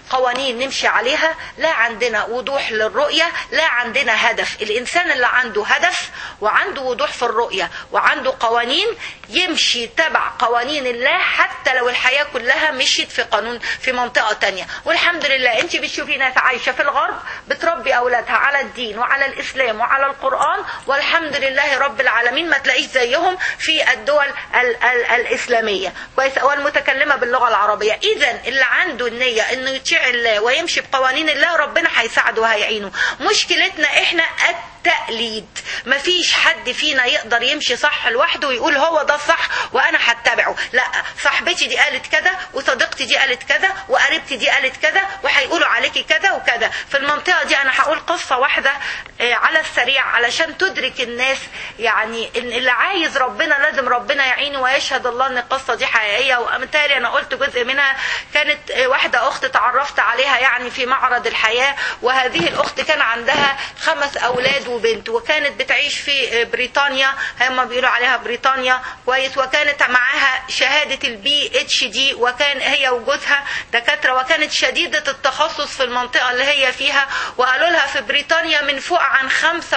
قوانين نمشي عليها لا عندنا وضوح للرؤية لا عندنا هدف الإنسان اللي عنده هدف وعنده وضوح في الرؤية وعنده قوانين يمشي تبع قوانين الله حتى لو الحياة كلها مشيت في قانون في منطقة تانية والحمد لله انت بتشوفي ناس عايشة في الغرب بتربي أولادها على الدين وعلى الإسلام وعلى القرآن والحمد لله رب العالمين ما تلاقيش زيهم في الدول ال ال الإسلامية كويس والمتكلمة باللغة العربية إذا اللي عنده النية إنه يطيع الله ويمشي بقوانين الله ربنا هيساعده وهيعينه مشكلتنا إحنا التقليد مفيش حد فينا يقدر يمشي صح لوحده ويقول هو ده الصح وانا هتبعه لا صاحبتي دي قالت كذا وصديقتي دي قالت كذا وقريبتي دي قالت كذا وهيقولوا عليكي كذا وكذا في المنطقه دي انا هقول قصه واحده آه، على السريع علشان تدرك الناس يعني ان اللي عايز ربنا لازم ربنا يعينه ويشهد الله ان القصه دي حقيقيه وامثالي انا قلت جزء منها كانت آه، واحده اخت تعرفت عليها يعني في معرض الحياه وهذه الاخت كان عندها خمس اولاد وبنت وكانت بتعيش في بريطانيا هم بيقولوا عليها بريطانيا كويس وكانت معاها شهادة البي اتش دي وكان هي وجوزها دكاترة وكانت شديدة التخصص في المنطقة اللي هي فيها وقالوا لها في بريطانيا من فوق عن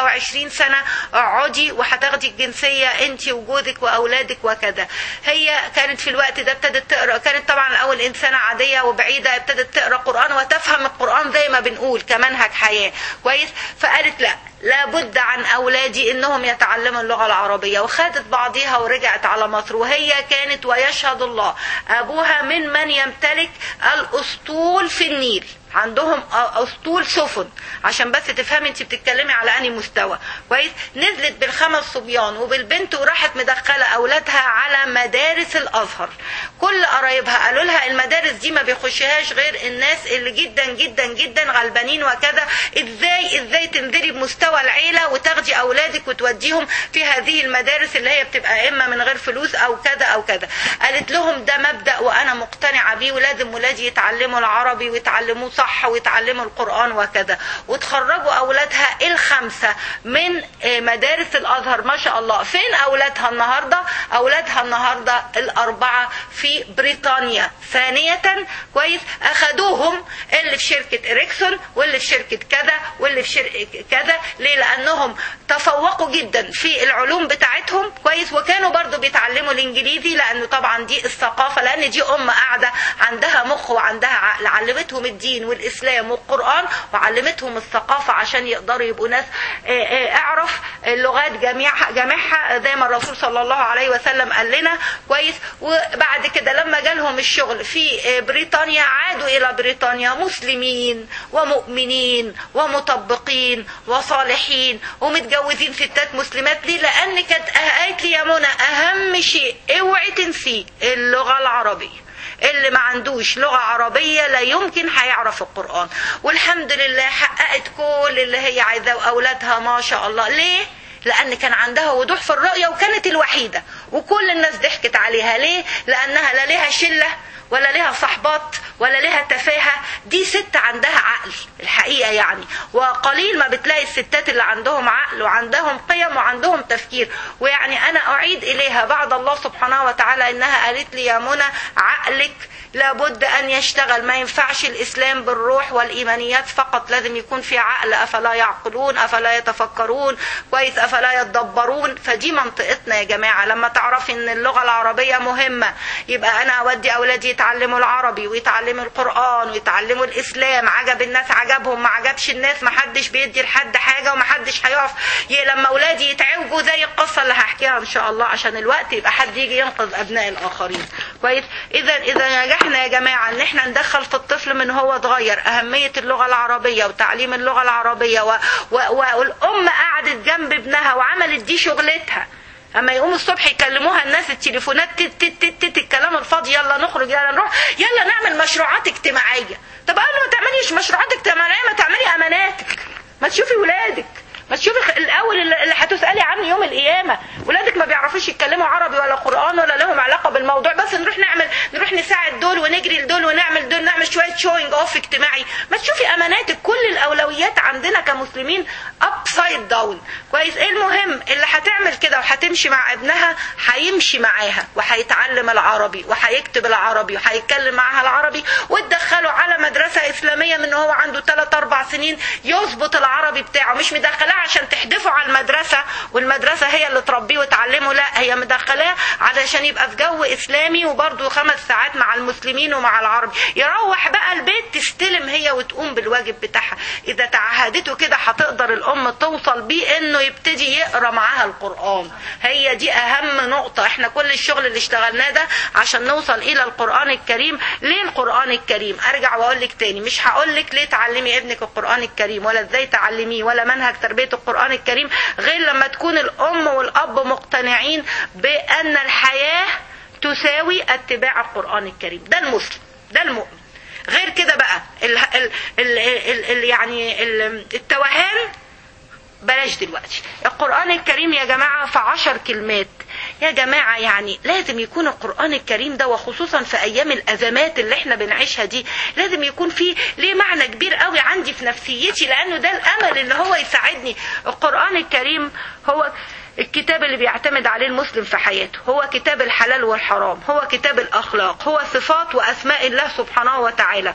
25 سنة اقعدي وهتاخدي الجنسية انت وجوزك واولادك وكذا هي كانت في الوقت ده ابتدت تقرا كانت طبعا الاول انسانة عادية وبعيدة ابتدت تقرا قرآن وتفهم القرآن زي ما بنقول كمنهج حياة كويس فقالت لا لابد عن اولادي انهم يتعلموا اللغه العربيه وخدت بعضيها ورجعت على مصر وهي كانت ويشهد الله ابوها من من يمتلك الاسطول في النيل عندهم اسطول سفن عشان بس تفهمي انت بتتكلمي على انهي مستوى كويس نزلت بالخمس صبيان وبالبنت وراحت مدخله اولادها على مدارس الازهر كل قرايبها قالوا لها المدارس دي ما بيخشهاش غير الناس اللي جدا جدا جدا غلبانين وكذا ازاي ازاي تنزلي بمستوى العيله وتاخدي اولادك وتوديهم في هذه المدارس اللي هي بتبقى اما من غير فلوس او كذا او كذا قالت لهم ده مبدا وانا مقتنعه بيه ولازم ولادي يتعلموا العربي ويتعلموه صح ويتعلموا القرآن وكذا وتخرجوا أولادها الخمسة من مدارس الأزهر ما شاء الله فين أولادها النهاردة أولادها النهاردة الأربعة في بريطانيا ثانية كويس أخدوهم اللي في شركة إريكسون واللي في شركة كذا واللي في شركة كذا ليه لأنهم تفوقوا جدا في العلوم بتاعتهم كويس وكانوا برضو بيتعلموا الإنجليزي لأنه طبعا دي الثقافة لأن دي أم قاعدة عندها مخ وعندها عقل علمتهم الدين والاسلام والقران وعلمتهم الثقافه عشان يقدروا يبقوا ناس اعرف اللغات جميعها جميعها زي ما الرسول صلى الله عليه وسلم قال لنا كويس وبعد كده لما جالهم الشغل في بريطانيا عادوا الى بريطانيا مسلمين ومؤمنين ومطبقين وصالحين ومتجوزين ستات مسلمات ليه لان كانت قالت لي يا منى اهم شيء اوعي تنسي اللغه العربيه اللي ما عندوش لغة عربية لا يمكن هيعرف القرآن والحمد لله حققت كل اللي هي عايزاه وأولادها ما شاء الله ليه؟ لأن كان عندها وضوح في الرؤية وكانت الوحيدة وكل الناس ضحكت عليها ليه؟ لأنها لا ليها شلة ولا ليها صحبات ولا ليها تفاهة دي ست عندها عقل الحقيقة يعني وقليل ما بتلاقي الستات اللي عندهم عقل وعندهم قيم وعندهم تفكير ويعني أنا أعيد إليها بعد الله سبحانه وتعالى إنها قالت لي يا منى عقلك لابد أن يشتغل ما ينفعش الإسلام بالروح والإيمانيات فقط لازم يكون في عقل أفلا يعقلون أفلا يتفكرون كويس أفلا يتدبرون فدي منطقتنا يا جماعة لما تعرفي إن اللغة العربية مهمة يبقى أنا أودي أولادي يتعلموا العربي ويتعلموا القرآن ويتعلموا الإسلام عجب الناس عجبهم ما عجبش الناس ما حدش بيدي لحد حاجة وما حدش هيقف لما أولادي يتعوجوا زي القصة اللي هحكيها إن شاء الله عشان الوقت يبقى حد يجي ينقذ أبناء الآخرين كويس إذا إذا نجحنا يا جماعة إن إحنا ندخل في الطفل من هو صغير أهمية اللغة العربية وتعليم اللغة العربية و... و... والأم قعدت جنب ابنها وعملت دي شغلتها اما يقوموا الصبح يكلموها الناس التليفونات تت تت تت تت الكلام الفاضي يلا نخرج يلا نروح يلا نعمل مشروعات اجتماعيه طب قبل ما تعمليش مشروعات اجتماعيه ما تعملي اماناتك ما تشوفي ولادك ما تشوفي الاول اللي هتسالي عنه يوم القيامه ولادك ما بيعرفوش يتكلموا عربي ولا قران ولا لهم علاقه بالموضوع بس نروح نعمل نروح نساعد دول ونجري لدول ونعمل دول نعمل شويه شوينج اوف اجتماعي ما تشوفي اماناتك كل الاولويات عندنا كمسلمين ابسايد ابسايد داون كويس ايه المهم اللي هتعمل كده وهتمشي مع ابنها هيمشي معاها وهيتعلم العربي وهيكتب العربي وهيتكلم معاها العربي وتدخله على مدرسه اسلاميه من هو عنده 3 4 سنين يظبط العربي بتاعه مش مدخلاه عشان تحدفه على المدرسه والمدرسه هي اللي تربيه وتعلمه لا هي مدخلاه علشان يبقى في جو اسلامي وبرده خمس ساعات مع المسلمين ومع العرب يروح بقى البيت تستلم هي وتقوم بالواجب بتاعها اذا تعهدته كده هتقدر الام توصل بيه انه يبتدي يقرا معاها القران هي دي اهم نقطه احنا كل الشغل اللي اشتغلناه ده عشان نوصل الى القران الكريم ليه القران الكريم ارجع واقول لك تاني مش هقول لك ليه تعلمي ابنك القران الكريم ولا ازاي تعلميه ولا منهج تربيه القران الكريم غير لما تكون الام والاب مقتنعين بان الحياه تساوي اتباع القرآن الكريم ده المسلم ده المؤمن غير كده بقى ال ال ال ال ال يعني ال التوهان بلاش دلوقتي القرآن الكريم يا جماعة في عشر كلمات يا جماعة يعني لازم يكون القرآن الكريم ده وخصوصا في أيام الأزمات اللي احنا بنعيشها دي لازم يكون فيه ليه معنى كبير قوي عندي في نفسيتي لأنه ده الأمل اللي هو يساعدني القرآن الكريم هو الكتاب اللي بيعتمد عليه المسلم في حياته هو كتاب الحلال والحرام هو كتاب الأخلاق هو صفات وأسماء الله سبحانه وتعالى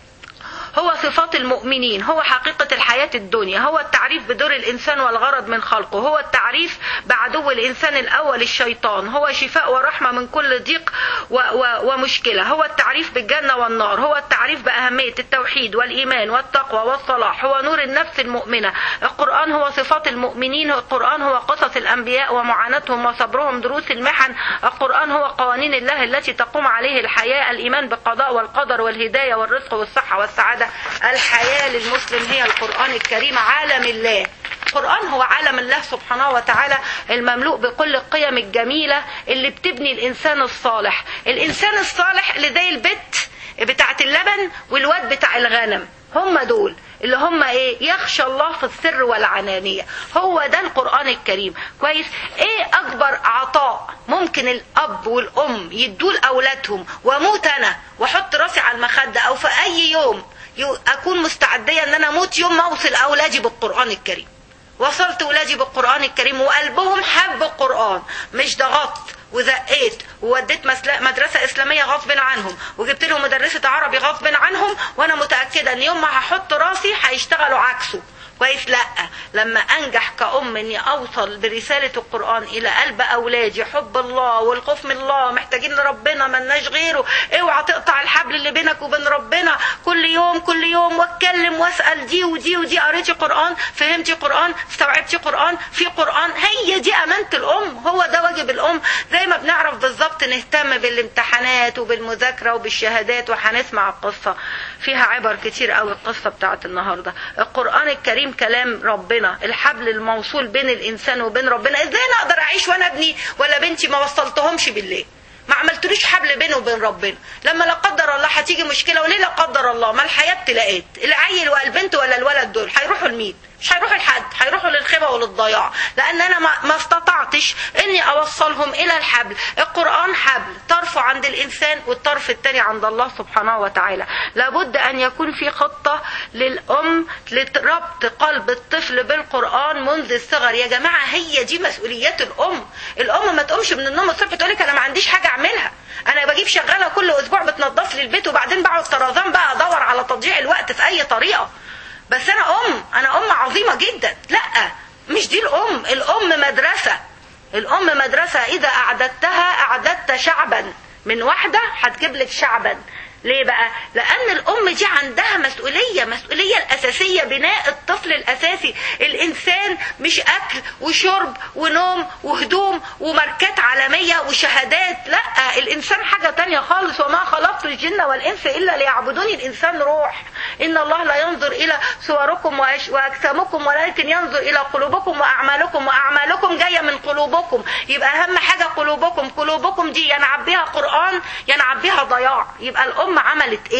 هو صفات المؤمنين هو حقيقة الحياة الدنيا هو التعريف بدور الإنسان والغرض من خلقه هو التعريف بعدو الإنسان الأول الشيطان هو شفاء ورحمة من كل ضيق و و ومشكلة هو التعريف بالجنة والنار هو التعريف بأهمية التوحيد والإيمان والتقوى والصلاح هو نور النفس المؤمنة القرآن هو صفات المؤمنين القرآن هو قصص الأنبياء ومعاناتهم وصبرهم دروس المحن القرآن هو قوانين الله التي تقوم عليه الحياة الإيمان بالقضاء والقدر والهداية والرزق والصحة والسعادة الحياة للمسلم هي القرآن الكريم عالم الله القرآن هو عالم الله سبحانه وتعالى المملوء بكل القيم الجميلة اللي بتبني الإنسان الصالح الإنسان الصالح اللي زي البت بتاعت اللبن والواد بتاع الغنم هم دول اللي هم ايه يخشى الله في السر والعلانية هو ده القرآن الكريم كويس ايه اكبر عطاء ممكن الاب والام يدوا لاولادهم واموت انا واحط راسي على المخدة او في اي يوم اكون مستعدية ان انا اموت يوم ما اوصل اولادي بالقرآن الكريم وصلت ولادي بالقرآن الكريم وقلبهم حب القرآن مش ضغطت وزقيت ووديت مدرسة إسلامية غصب عنهم وجبت لهم مدرسة عربي غصب عنهم وأنا متأكدة إن يوم ما هحط راسي هيشتغلوا عكسه كويس لا لما انجح كأم اني اوصل برسالة القرآن الى قلب اولادي حب الله والخوف من الله محتاجين لربنا ملناش غيره اوعى تقطع الحبل اللي بينك وبين ربنا كل يوم كل يوم واتكلم واسأل دي ودي ودي قريتي قرآن فهمتي قرآن استوعبتي قرآن في قرآن هي دي امانة الام هو ده واجب الام زي ما بنعرف بالظبط نهتم بالامتحانات وبالمذاكرة وبالشهادات وهنسمع القصة فيها عبر كتير قوي القصة بتاعت النهاردة القرآن الكريم كلام ربنا الحبل الموصول بين الانسان وبين ربنا ازاي انا اقدر اعيش وانا ابني ولا بنتي ما وصلتهمش بالليل ما عملتلوش حبل بينه وبين ربنا لما لا قدر الله هتيجي مشكله وليه لا قدر الله ما الحياه ابتلاءات العيل والبنت ولا الولد دول هيروحوا لمين مش هيروحوا لحد هيروحوا للخيبه وللضياع لان انا ما, ما استطعتش اني اوصلهم الى الحبل القران حبل طرفه عند الانسان والطرف الثاني عند الله سبحانه وتعالى لابد ان يكون في خطه للام لربط قلب الطفل بالقران منذ الصغر يا جماعه هي دي مسؤوليات الام الام ما تقومش من النوم الصبح تقول لك انا ما عنديش حاجه اعملها انا بجيب شغاله كل اسبوع بتنظف لي البيت وبعدين بقعد طرزان بقى ادور على تضييع الوقت في اي طريقه بس انا ام انا ام عظيمه جدا لا مش دي الام الام مدرسه الام مدرسه اذا اعددتها اعددت شعبا من واحده هتجيب لك شعبا ليه بقى لان الام دي عندها مسؤوليه مسؤوليه الاساسيه بناء الطفل الاساسي الانسان مش اكل وشرب ونوم وهدوم وماركات عالميه وشهادات لا الانسان حاجه تانية خالص وما خلقت الجن والانس الا ليعبدوني الانسان روح ان الله لا ينظر الى صوركم واجسامكم ولكن ينظر الى قلوبكم واعمالكم واعمالكم جايه من قلوبكم يبقى اهم حاجه قلوبكم قلوبكم دي يا نعبيها قران يا نعبيها ضياع يبقى الام الام عملت ايه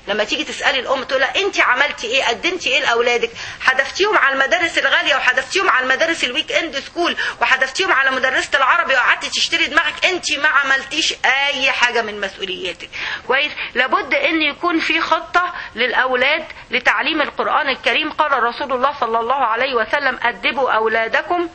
لما تيجي تسالي الام تقول لها انت عملتي ايه قدمتي ايه لاولادك حدفتيهم على المدارس الغاليه وحدفتيهم على المدارس الويك اند سكول وحدفتيهم على مدرسه العربي وقعدتي تشتري دماغك انت ما عملتيش اي حاجه من مسؤولياتك كويس لابد ان يكون في خطه للاولاد لتعليم القران الكريم قال رسول الله صلى الله عليه وسلم ادبوا اولادكم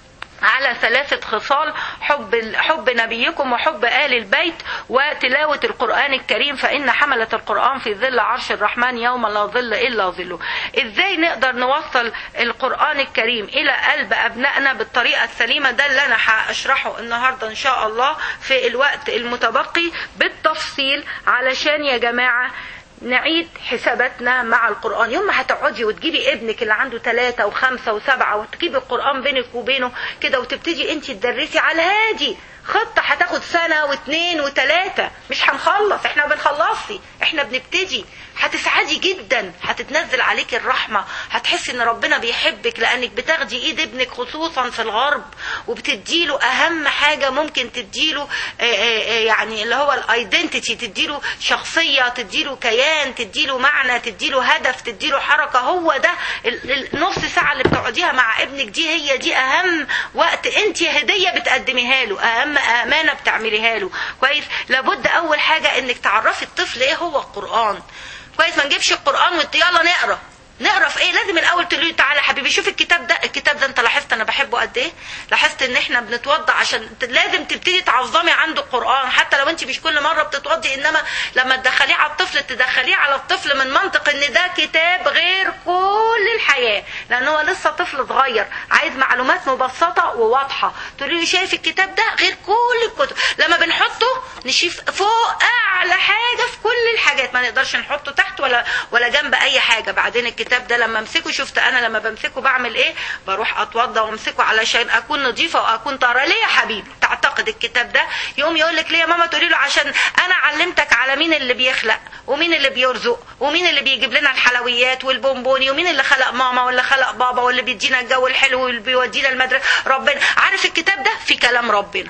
على ثلاثة خصال حب حب نبيكم وحب آل البيت وتلاوة القرآن الكريم فإن حملة القرآن في ظل عرش الرحمن يوم لا ظل إلا ظله إزاي نقدر نوصل القرآن الكريم إلى قلب أبنائنا بالطريقة السليمة ده اللي أنا هشرحه النهاردة إن شاء الله في الوقت المتبقي بالتفصيل علشان يا جماعة نعيد حساباتنا مع القرآن يوم ما هتقعدي وتجيبي ابنك اللي عنده ثلاثة وخمسة وسبعة وتجيبي القرآن بينك وبينه كده وتبتدي انت تدرسي على هادي خطة هتاخد سنة واثنين وثلاثة مش هنخلص احنا ما بنخلصي احنا بنبتدي هتسعدي جدا هتتنزل عليك الرحمة هتحسي ان ربنا بيحبك لانك بتاخدي ايد ابنك خصوصا في الغرب وبتديله اهم حاجة ممكن تديله آه، آه، آه، يعني اللي هو الايدنتيتي تديله شخصية تديله كيان تديله معنى تديله هدف تديله حركة هو ده ال- النص ساعة اللي بتقعديها مع ابنك دي هي دي اهم وقت انت هدية بتقدميها له اهم امانة بتعمليها له كويس لابد اول حاجة انك تعرفي الطفل ايه هو القرآن كويس ما نجيبش القرآن وت- يلا نقرا نقرا في ايه لازم الاول تقولي له تعالى يا حبيبي شوف الكتاب ده الكتاب ده انت لاحظت انا بحبه قد ايه لاحظت ان احنا بنتوضى عشان ت- لازم تبتدي تعظمي عنده القران حتى لو انت مش كل مره بتتوضي انما لما تدخليه على الطفل تدخليه على الطفل من منطق ان ده كتاب غير كل الحياه لان هو لسه طفل صغير عايز معلومات مبسطه وواضحه تقولي له شايف الكتاب ده غير كل الكتب لما بنحطه نشوف فوق اعلى حاجه في كل الحاجات ما نقدرش نحطه تحت ولا ولا جنب اي حاجه بعدين الكتاب ده لما امسكه شفت انا لما بمسكه بعمل ايه بروح اتوضى وامسكه علشان اكون نظيفه واكون طاهره ليه يا حبيبي تعتقد الكتاب ده يوم يقول لك ليه يا ماما تقولي له عشان انا علمتك على مين اللي بيخلق ومين اللي بيرزق ومين اللي بيجيب لنا الحلويات والبونبوني ومين اللي خلق ماما واللي خلق بابا واللي بيدينا الجو الحلو واللي بيودينا المدرسه ربنا عارف الكتاب ده في كلام ربنا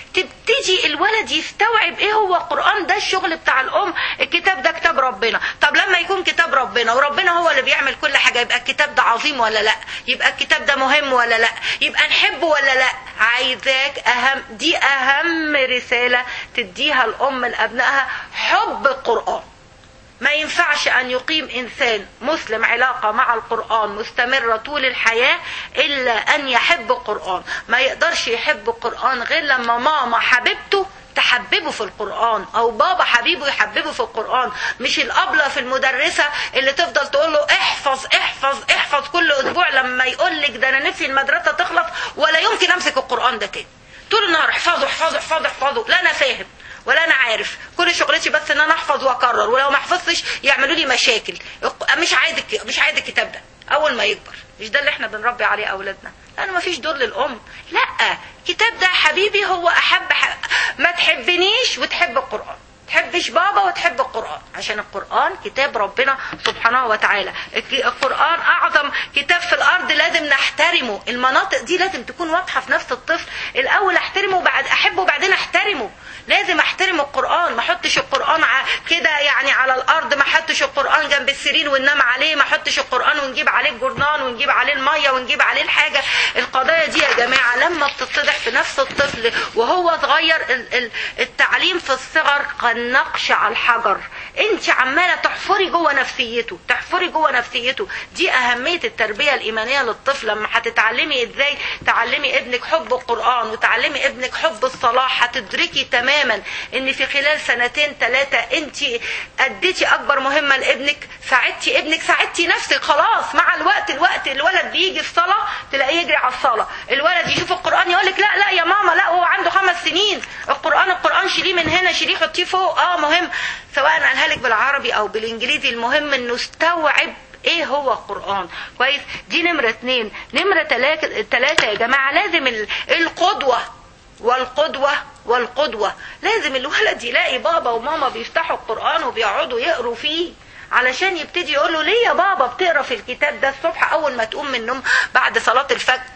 تبتدي الولد يستوعب ايه هو القرآن ده الشغل بتاع الام الكتاب ده كتاب ربنا طب لما يكون كتاب ربنا وربنا هو اللي بيعمل كل حاجة يبقى الكتاب ده عظيم ولا لا يبقى الكتاب ده مهم ولا لا يبقى نحبه ولا لا عايزاك اهم دي اهم رسالة تديها الام لابنائها حب القرآن ما ينفعش أن يقيم إنسان مسلم علاقة مع القرآن مستمرة طول الحياة إلا أن يحب القرآن ما يقدرش يحب القرآن غير لما ماما حبيبته تحببه في القرآن أو بابا حبيبه يحببه في القرآن مش الأبلة في المدرسة اللي تفضل تقول له احفظ احفظ احفظ كل أسبوع لما يقول لك ده أنا نفسي المدرسة تخلص ولا يمكن أمسك القرآن ده تاني طول النهار احفظه احفظه احفظه احفظه لا أنا فاهم ولا انا عارف كل شغلتي بس ان انا احفظ واكرر ولو ما حفظتش يعملوا لي مشاكل مش عايز الك- مش عايز الكتاب ده اول ما يكبر مش ده اللي احنا بنربي عليه اولادنا لانه ما فيش دور للام لا الكتاب ده حبيبي هو احب ح... ما تحبنيش وتحب القران تحبش بابا وتحب القرآن عشان القرآن كتاب ربنا سبحانه وتعالى الك- القرآن أعظم كتاب في الأرض لازم نحترمه المناطق دي لازم تكون واضحة في نفس الطفل الأول أحترمه بعد أحبه وبعدين أحترمه لازم أحترم القرآن ما أحطش القرآن ع- كده يعني على الأرض ما أحطش القرآن جنب السرير وننام عليه ما أحطش القرآن ونجيب عليه الجرنان ونجيب عليه المية ونجيب عليه الحاجة القضايا دي يا جماعة لما بتتضح في نفس الطفل وهو صغير ال- ال- التعليم في الصغر كالنقش على الحجر انت عمالة تحفري جوه نفسيته تحفري جوه نفسيته دي أهمية التربية الإيمانية للطفل لما هتتعلمي ازاي تعلمي ابنك حب القرآن وتعلمي ابنك حب الصلاة هتدركي تماما ان في خلال سنتين ثلاثة انت اديتي اكبر مهمة لابنك ساعدتي ابنك ساعدتي نفسك خلاص مع الوقت الوقت الولد بيجي الصلاة تلاقيه يجري على الصلاة الولد يشوف القرآن يقول لك لا لا يا ماما لا هو عنده خمس سنين القرآن القرآن شيليه من هنا شيليه حطيه فوق اه مهم سواء قالها لك بالعربي او بالانجليزي المهم انه استوعب ايه هو القرآن كويس دي نمرة اتنين نمرة تلاتة, تلاتة يا جماعة لازم ال- القدوة والقدوة والقدوة لازم الولد يلاقي بابا وماما بيفتحوا القرآن وبيقعدوا يقروا فيه علشان يبتدي يقول له ليه يا بابا بتقرا في الكتاب ده الصبح اول ما تقوم من النوم بعد صلاة الفجر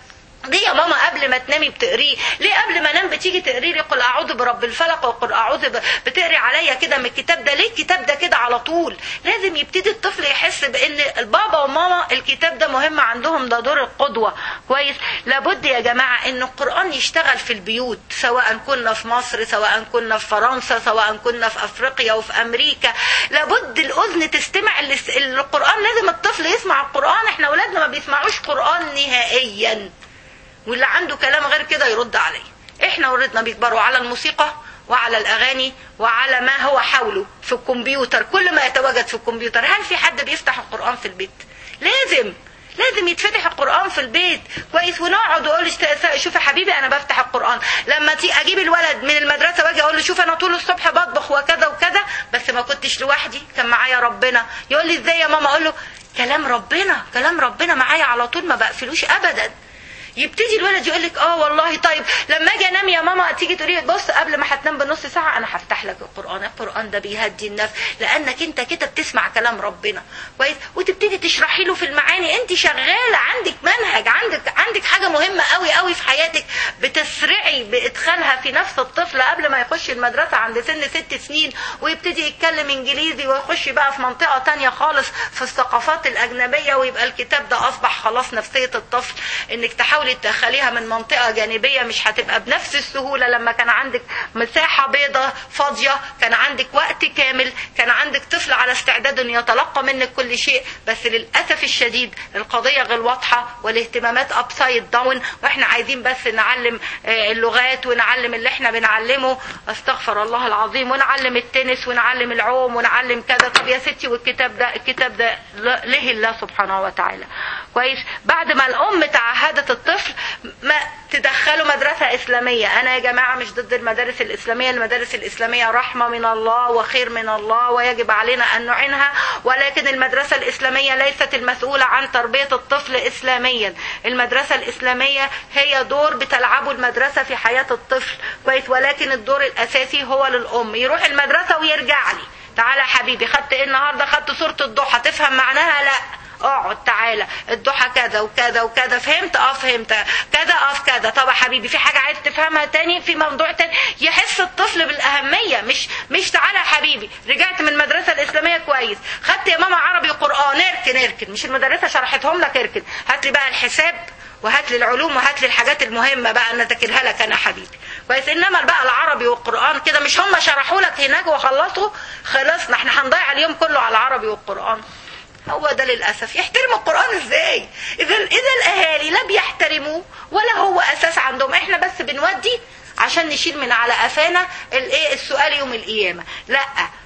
ليه يا ماما قبل ما تنامي بتقريه ليه قبل ما انام بتيجي تقري لي قل اعوذ برب الفلق وقل اعوذ ب... بتقري عليا كده من الكتاب ده ليه الكتاب ده كده على طول لازم يبتدي الطفل يحس بان البابا وماما الكتاب ده مهم عندهم ده دور القدوه كويس لابد يا جماعه ان القران يشتغل في البيوت سواء كنا في مصر سواء كنا في فرنسا سواء كنا في افريقيا وفي امريكا لابد الاذن تستمع للس- القران لازم الطفل يسمع القران احنا اولادنا ما بيسمعوش قران نهائيا واللي عنده كلام غير كده يرد عليه احنا ولادنا بيكبروا على الموسيقى وعلى الاغاني وعلى ما هو حوله في الكمبيوتر كل ما يتواجد في الكمبيوتر هل في حد بيفتح القران في البيت لازم لازم يتفتح القران في البيت كويس ونقعد واقول له شوف يا حبيبي انا بفتح القران لما تي اجيب الولد من المدرسه واجي اقول له شوف انا طول الصبح بطبخ وكذا وكذا بس ما كنتش لوحدي كان معايا ربنا يقول لي ازاي يا ماما اقول له كلام ربنا كلام ربنا معايا على طول ما بقفلوش ابدا يبتدي الولد يقول لك اه والله طيب لما اجي انام يا ماما تيجي تقولي لي بص قبل ما هتنام بنص ساعه انا هفتح لك القران القران ده بيهدي النفس لانك انت كده بتسمع كلام ربنا كويس وتبتدي تشرحي له في المعاني انت شغاله عندك منهج عندك عندك حاجه مهمه قوي قوي في حياتك بتسرعي بادخالها في نفس الطفل قبل ما يخش المدرسه عند سن ست سنين ويبتدي يتكلم انجليزي ويخش بقى في منطقه تانية خالص في الثقافات الاجنبيه ويبقى الكتاب ده اصبح خلاص نفسيه الطفل انك تحاولي تدخليها من منطقه جانبيه مش هتبقى بنفس السهوله لما كان عندك مساحه بيضة فاضيه كان عندك وقت كامل كان عندك طفل على استعداد انه يتلقى منك كل شيء بس للاسف الشديد القضيه غير واضحه والاهتمامات ابسايد داون واحنا عايزين بس نعلم آه، اللغات ونعلم اللي احنا بنعلمه استغفر الله العظيم ونعلم التنس ونعلم العوم ونعلم كذا طب يا ستي والكتاب ده الكتاب ده ل- له الله سبحانه وتعالى كويس بعد ما الام تعهدت الطفل ما تدخله مدرسة إسلامية أنا يا جماعة مش ضد المدارس الإسلامية المدارس الإسلامية رحمة من الله وخير من الله ويجب علينا أن نعينها ولكن المدرسة الإسلامية ليست المسؤولة عن تربية الطفل إسلاميا المدرسة الإسلامية هي دور بتلعبه المدرسة في حياة الطفل كويس ولكن الدور الأساسي هو للأم يروح المدرسة ويرجع لي تعالى يا حبيبي خدت ايه النهارده خدت سورة الضحى تفهم معناها لا اقعد تعالى الضحى كذا وكذا وكذا فهمت اه فهمت كذا اه في كذا طب يا حبيبي في حاجه عايز تفهمها تاني في موضوع تاني يحس الطفل بالاهميه مش مش تعالى يا حبيبي رجعت من المدرسه الاسلاميه كويس خدت يا ماما عربي وقران اركن اركن مش المدرسه شرحتهم لك اركن هات لي بقى الحساب وهات لي العلوم وهات لي الحاجات المهمه بقى انا ذاكرها لك انا حبيبي كويس انما بقى العربي والقران كده مش هم شرحوا لك هناك وخلصوا خلصنا احنا هنضيع اليوم كله على العربي والقران هو ده للاسف يحترموا القران ازاي اذا اذا الاهالي لا بيحترموه ولا هو اساس عندهم احنا بس بنودي عشان نشيل من على قفانا الايه السؤال يوم القيامه لا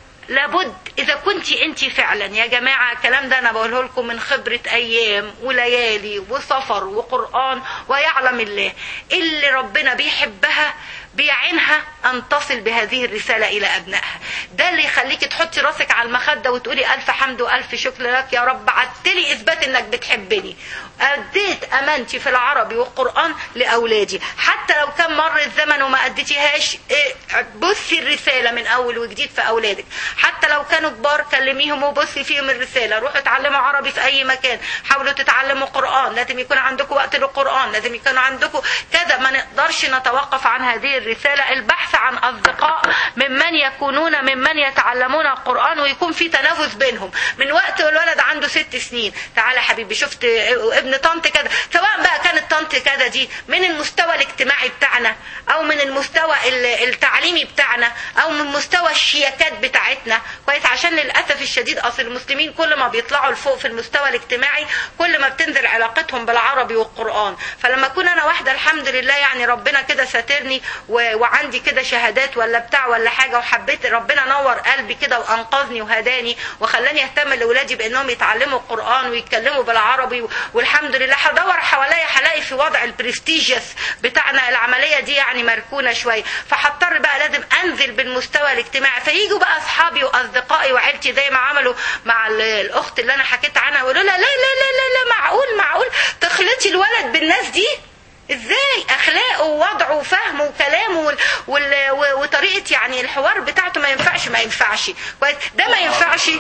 لابد اذا كنت انت فعلا يا جماعه الكلام ده انا بقوله لكم من خبره ايام وليالي وسفر وقران ويعلم الله اللي ربنا بيحبها بيعينها ان تصل بهذه الرساله الى ابنائها ده اللي يخليك تحطي راسك على المخده وتقولي الف حمد والف شكر لك يا رب عدتلي اثبات انك بتحبني اديت امانتي في العربي والقران لاولادي حتى لو كان مر الزمن وما اديتيهاش إيه، بصي الرساله من اول وجديد في اولادك حتى لو كانوا كبار كلميهم وبصي فيهم الرساله روحوا اتعلموا عربي في اي مكان حاولوا تتعلموا قران لازم يكون عندكم وقت للقران لازم يكون عندكم كذا ما نقدرش نتوقف عن هذه الرساله البحث عن اصدقاء ممن يكونون ممن يتعلمون القران ويكون في تنافس بينهم من وقت الولد عنده ست سنين تعالى يا حبيبي شفت ابن طنط كذا سواء بقى كانت طنط كذا دي من المستوى الاجتماعي بتاعنا او من المستوى ال- التعليمي بتاعنا او من مستوى الشياكات بتاعتنا كويس عشان للاسف الشديد اصل المسلمين كل ما بيطلعوا لفوق في المستوى الاجتماعي كل ما بتنزل علاقتهم بالعربي والقران فلما اكون انا واحده الحمد لله يعني ربنا كده ساترني و- وعندي كده شهادات ولا بتاع ولا حاجه وحبيت ربنا نور قلبي كده وانقذني وهداني وخلاني اهتم لاولادي بانهم يتعلموا القران ويتكلموا بالعربي والحمد لله هدور حواليا هلاقي في وضع البرستيجيوس بتاعنا العمليه دي يعني مركونه شويه فهضطر بقى لازم انزل بالمستوى الاجتماعي فييجوا بقى اصحابي واصدقائي وعيلتي زي ما عملوا مع ال- الاخت اللي انا حكيت عنها يقولوا لا لا لا لا لا, لا معقول معقول تخلطي الولد بالناس دي ازاي اخلاقه ووضعه وضعه وفهمه وكلامه وال... وال... و- وطريقه يعني الحوار بتاعته ما ينفعش ما ينفعش كويس ده ما ينفعش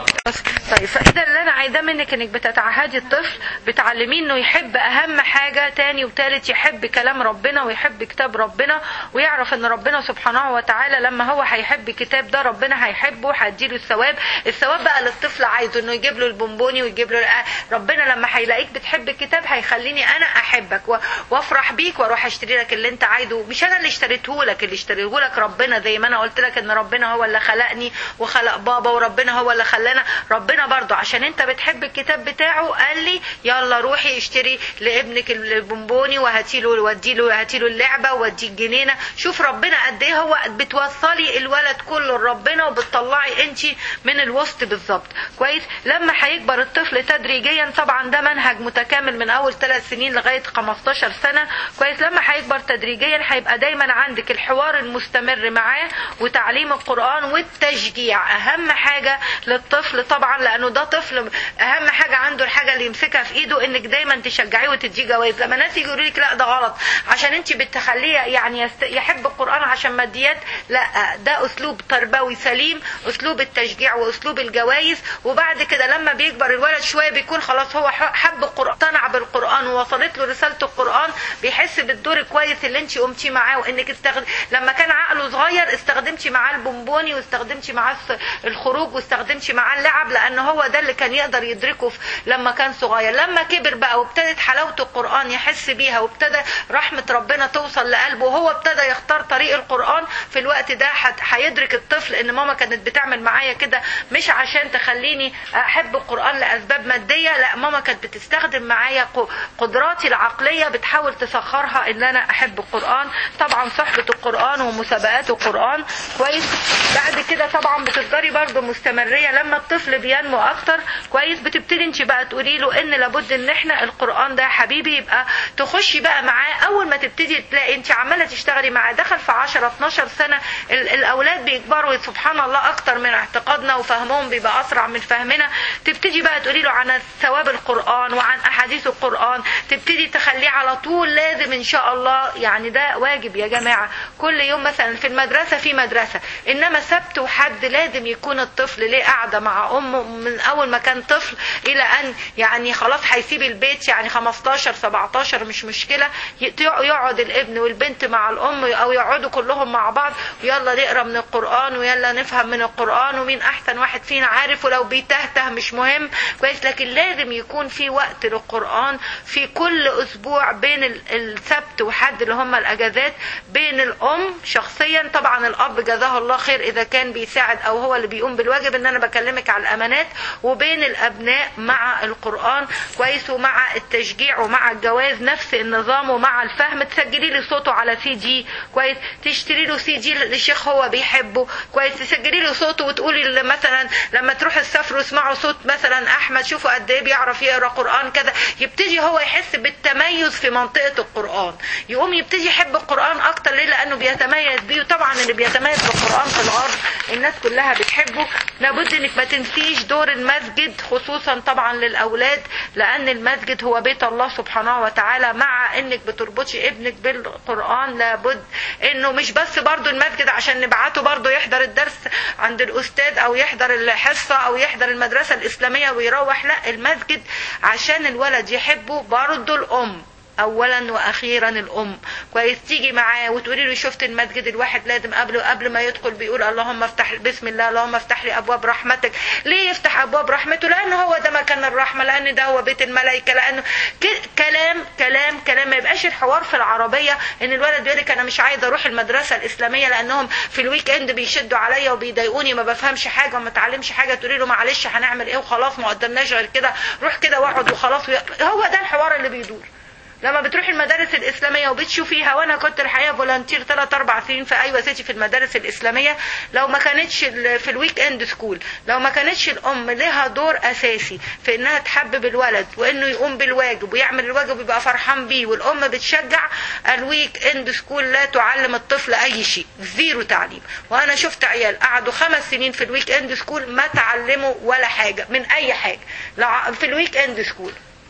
طيب فاذا اللي انا عايزاه منك انك بتتعهدي الطفل بتعلميه انه يحب اهم حاجه تاني وتالت يحب كلام ربنا ويحب كتاب ربنا ويعرف ان ربنا سبحانه وتعالى لما هو هيحب الكتاب ده ربنا هيحبه هيديله الثواب الثواب بقى للطفل عايزه انه يجيب له البونبوني ويجيب له ربنا لما هيلاقيك بتحب الكتاب هيخليني انا احبك و- وافرح بيك واروح اشتري لك اللي انت عايزه مش انا اللي اشتريته لك اللي اشتريه لك ربنا زي ما انا قلت لك ان ربنا هو اللي خلقني وخلق بابا وربنا هو اللي خلانا ربنا برضو عشان انت بتحب الكتاب بتاعه قال لي يلا روحي اشتري لابنك البونبوني وهاتي له ودي له هاتي له اللعبه ووديه الجنينه شوف ربنا قد ايه هو بتوصلي الولد كله لربنا وبتطلعي انت من الوسط بالظبط كويس لما هيكبر الطفل تدريجيا طبعا ده منهج متكامل من اول ثلاث سنين لغايه 15 سنه كويس لما هيكبر تدريجيا هيبقى دايما عندك الحوار المستمر معاه وتعليم القران والتشجيع اهم حاجه للطفل طبعا لانه ده طفل اهم حاجه عنده الحاجه اللي يمسكها في ايده انك دايما تشجعيه وتديه جوائز لما ناس يجوا لك لا ده غلط عشان انت بتخليه يعني يست... يحب القران عشان ماديات لا ده اسلوب تربوي سليم اسلوب التشجيع واسلوب الجوائز وبعد كده لما بيكبر الولد شويه بيكون خلاص هو ح- حب القران اقتنع بالقران ووصلت له رساله القران بيحس بالدور الكويس اللي انت قمتي معاه وانك استخد... لما كان عقله صغير استخدمتي معاه البونبوني واستخدمتي معاه الس- الخروج واستخدمتي معاه اللعب لان هو ده اللي كان يقدر يدركه في- لما كان صغير لما كبر بقى وابتدت حلاوه القران يحس بيها وابتدى رحمه ربنا توصل لقلبه وهو ابتدى يختار طريق القران في الوقت ده هت- هيدرك الطفل ان ماما كانت بتعمل معايا كده مش عشان تخليني احب القران لاسباب ماديه لا ماما كانت بتستخدم معايا ق- قدراتي العقليه بتحاول تسخرها ان انا احب القران طبعا صحبه القران ومسابقات القران كويس بعد كده طبعا بتفضلي برضه مستمريه لما الطفل بينمو اكتر كويس بتبتدي انت بقى تقولي له ان لابد ان احنا القران ده يا حبيبي يبقى تخشي بقى معاه اول ما تبتدي تلاقي انت عماله تشتغلي معاه دخل في 10 12 سنه ال- الاولاد بيكبروا سبحان الله اكتر من اعتقادنا وفهمهم بيبقى اسرع من فهمنا تبتدي بقى تقولي له عن ثواب القران وعن احاديث القران تبتدي تخليه على طول لازم ان شاء الله يعني ده واجب يا جماعه كل يوم مثلا في المدرسه في مدرسه انما سبت وحد لازم يكون الطفل ليه قاعده مع امه من اول ما كان طفل الى ان يعني خلاص هيسيب البيت يعني 15 17 مش مشكله ي- يقعد الابن والبنت مع الام او يقعدوا كلهم مع بعض ويلا نقرا من القران ويلا نفهم من القران ومين احسن واحد فينا عارف ولو بيتهته مش مهم كويس لكن لازم يكون في وقت للقران في كل اسبوع بين ال- السبت وحد اللي هم الاجازات بين الام شخصيا طبعا الاب جزاه الله خير اذا كان بيساعد او هو اللي بيقوم بالواجب ان انا بكلمك على الامانات وبين الابناء مع القران كويس ومع التشجيع ومع الجواز نفس النظام ومع الفهم تسجلي لي صوته على سي دي كويس تشتري له سي دي لشيخ هو بيحبه كويس تسجلي له صوته وتقولي ل- مثلا لما تروحوا تسافروا اسمعوا صوت مثلا احمد شوفوا قد ايه بيعرف يقرا قران كذا يبتدي هو يحس بالتميز في منطقه القران يقوم يبتدي يحب القران اكتر ليه لانه بيتميز بيه وطبعا اللي بيتميز بالقران في الغرب الناس كلها بتحبه لابد انك ما تنسيش دور المسجد خصوصا طبعا للاولاد لان المسجد هو بيت الله سبحانه وتعالى مع انك بتربطي ابنك بالقران لابد انه مش بس برضو المسجد عشان نبعته برضو يحضر الدرس عند الاستاذ او يحضر الحصه او يحضر المدرسه الاسلاميه ويروح لا المسجد عشان الولد يحبه برضو الام اولا واخيرا الام كويس تيجي معاه وتقولي له شفت المسجد الواحد لازم قبل قبل ما يدخل بيقول اللهم افتح بسم الله اللهم افتح لي ابواب رحمتك ليه يفتح ابواب رحمته لان هو ده مكان الرحمه لان ده هو بيت الملائكه لانه ك- كلام كلام كلام ما يبقاش الحوار في العربيه ان الولد يقول لك انا مش عايز اروح المدرسه الاسلاميه لانهم في الويك اند بيشدوا عليا وبيضايقوني ما بفهمش حاجه وما اتعلمش حاجه تقولي له معلش هنعمل ايه وخلاص ما قدرناش غير كده روح كده واقعد وخلاص وي- هو ده الحوار اللي بيدور لما بتروحي المدارس الاسلاميه وبتشوفيها وانا كنت الحقيقه فولنتير 3 4 سنين في ايوه سيتي في المدارس الاسلاميه لو ما كانتش ال- في الويك اند سكول لو ما كانتش الام لها دور اساسي في انها تحبب الولد وانه يقوم بالواجب ويعمل الواجب ويبقى فرحان بيه والام بتشجع الويك اند سكول لا تعلم الطفل اي شيء زيرو تعليم وانا شفت عيال قعدوا خمس سنين في الويك اند سكول ما تعلموا ولا حاجه من اي حاجه لا- في الويك اند سكول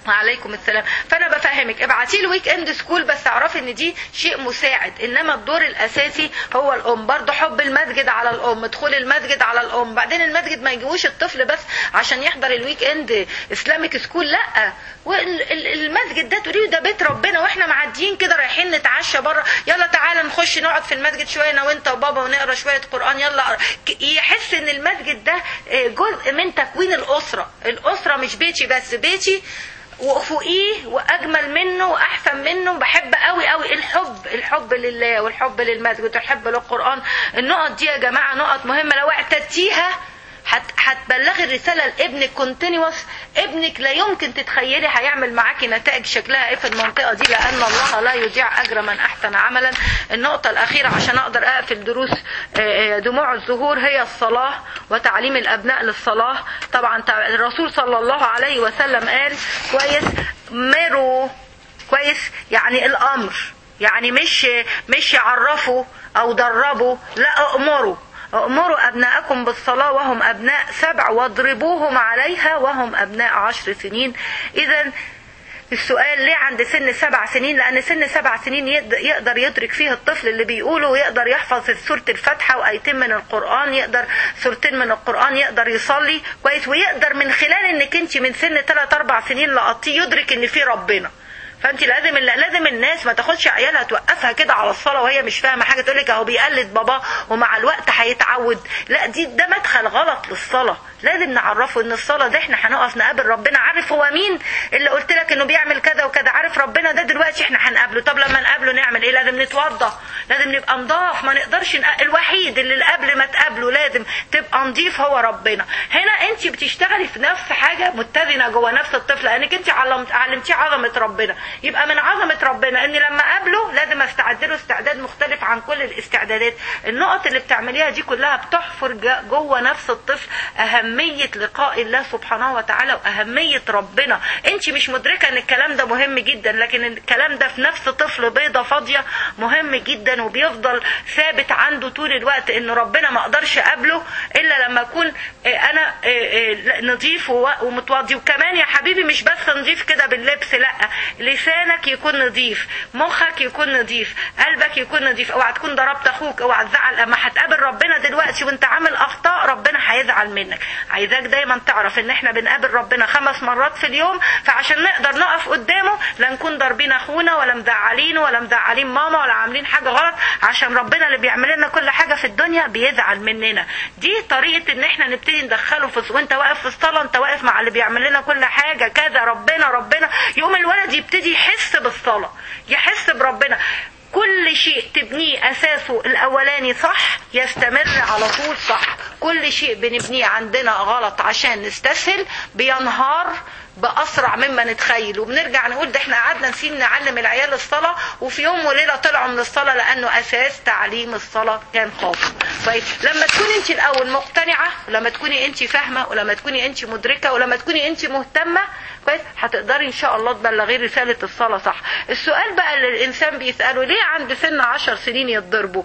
وعليكم السلام فانا بفهمك ابعتي له ويك اند سكول بس اعرفي ان دي شيء مساعد انما الدور الاساسي هو الام برضه حب المسجد على الام دخول المسجد على الام بعدين المسجد ما يجيبوش الطفل بس عشان يحضر الويك اند اسلامك سكول لا والمسجد ده تقولي ده بيت ربنا واحنا معديين كده رايحين نتعشى بره يلا تعالى نخش نقعد في المسجد شويه انا وانت وبابا ونقرا شويه قران يلا ك- يحس ان المسجد ده آه، جزء من تكوين الاسره الاسره مش بيتي بس بيتي وفوقيه واجمل منه واحسن منه بحب قوي قوي الحب الحب لله والحب للمسجد والحب للقران النقط دي يا جماعه نقط مهمه لو اعتدتيها هت- هتبلغي الرسالة لابنك كونتينوس ابنك لا يمكن تتخيلي هيعمل معاكي نتائج شكلها ايه في المنطقة دي لأن الله لا يضيع أجر من أحسن عملا النقطة الأخيرة عشان أقدر أقفل دروس آه، آه، دموع الزهور هي الصلاة وتعليم الأبناء للصلاة طبعا تع- الرسول صلى الله عليه وسلم قال كويس مروا كويس يعني الأمر يعني مش مش يعرفوا أو دربوا لا أمروا أمروا أبناءكم بالصلاة وهم أبناء سبع واضربوهم عليها وهم أبناء عشر سنين إذا السؤال ليه عند سن سبع سنين لأن سن سبع سنين يد- يقدر يدرك فيه الطفل اللي بيقوله ويقدر يحفظ سورة الفاتحة وآيتين من القرآن يقدر سورتين من القرآن يقدر يصلي كويس ويقدر من خلال انك انت من سن 3 4 سنين لقطيه يدرك ان في ربنا فانت لازم لازم الناس ما تاخدش عيالها توقفها كده على الصلاه وهي مش فاهمه حاجه تقول لك اهو بيقلد باباه ومع الوقت هيتعود لا دي ده مدخل غلط للصلاه لازم نعرفه ان الصلاه ده احنا هنقف نقابل ربنا عارف هو مين اللي قلت لك انه بيعمل كذا وكذا عارف ربنا ده دلوقتي احنا هنقابله طب لما نقابله نعمل ايه لازم نتوضى لازم نبقى نضاف ما نقدرش نق... الوحيد اللي قبل ما تقابله لازم تبقى نضيف هو ربنا هنا انت بتشتغلي في نفس حاجه متزنه جوه نفس الطفل لانك انت علمت علمتيه عظمه ربنا يبقى من عظمه ربنا ان لما اقابله لازم استعد له استعداد مختلف عن كل الاستعدادات النقط اللي بتعمليها دي كلها بتحفر ج- جوه نفس الطفل اهميه لقاء الله سبحانه وتعالى واهميه ربنا انت مش مدركه ان الكلام ده مهم جدا لكن الكلام ده في نفس طفل بيضه فاضيه مهم جدا وبيفضل ثابت عنده طول الوقت ان ربنا ما اقدرش اقابله الا لما اكون آه، انا آه، آه، نظيف و- ومتوضي وكمان يا حبيبي مش بس نظيف كده باللبس لا لسانك يكون نظيف مخك يكون نظيف قلبك يكون نظيف اوعى تكون ضربت اخوك اوعى تزعل لما هتقابل ربنا دلوقتي وانت عامل اخطاء ربنا هيزعل منك عايزاك دايما تعرف ان احنا بنقابل ربنا خمس مرات في اليوم فعشان نقدر نقف قدامه لا نكون ضاربين اخونا ولا مزعلينه ولا مزعلين ماما ولا عاملين حاجه غلط عشان ربنا اللي بيعمل لنا كل حاجه في الدنيا بيزعل مننا دي طريقه ان احنا نبتدي ندخله في وانت واقف في الصلاه انت واقف مع اللي بيعمل لنا كل حاجه كذا ربنا ربنا يقوم الولد يبتدي يحس بالصلاه يحس بربنا كل شيء تبنيه اساسه الاولاني صح يستمر على طول صح كل شيء بنبنيه عندنا غلط عشان نستسهل بينهار باسرع مما نتخيل وبنرجع نقول ده احنا قعدنا نسيب نعلم العيال الصلاه وفي يوم وليله طلعوا من الصلاه لانه اساس تعليم الصلاه كان خاطئ طيب لما تكوني انت الاول مقتنعه ولما تكوني انت فاهمه ولما تكوني انت مدركه ولما تكوني انت مهتمه كويس هتقدري ان شاء الله تبلغي رساله الصلاه صح السؤال بقى اللي الانسان بيساله ليه عند سن عشر سنين يتضربوا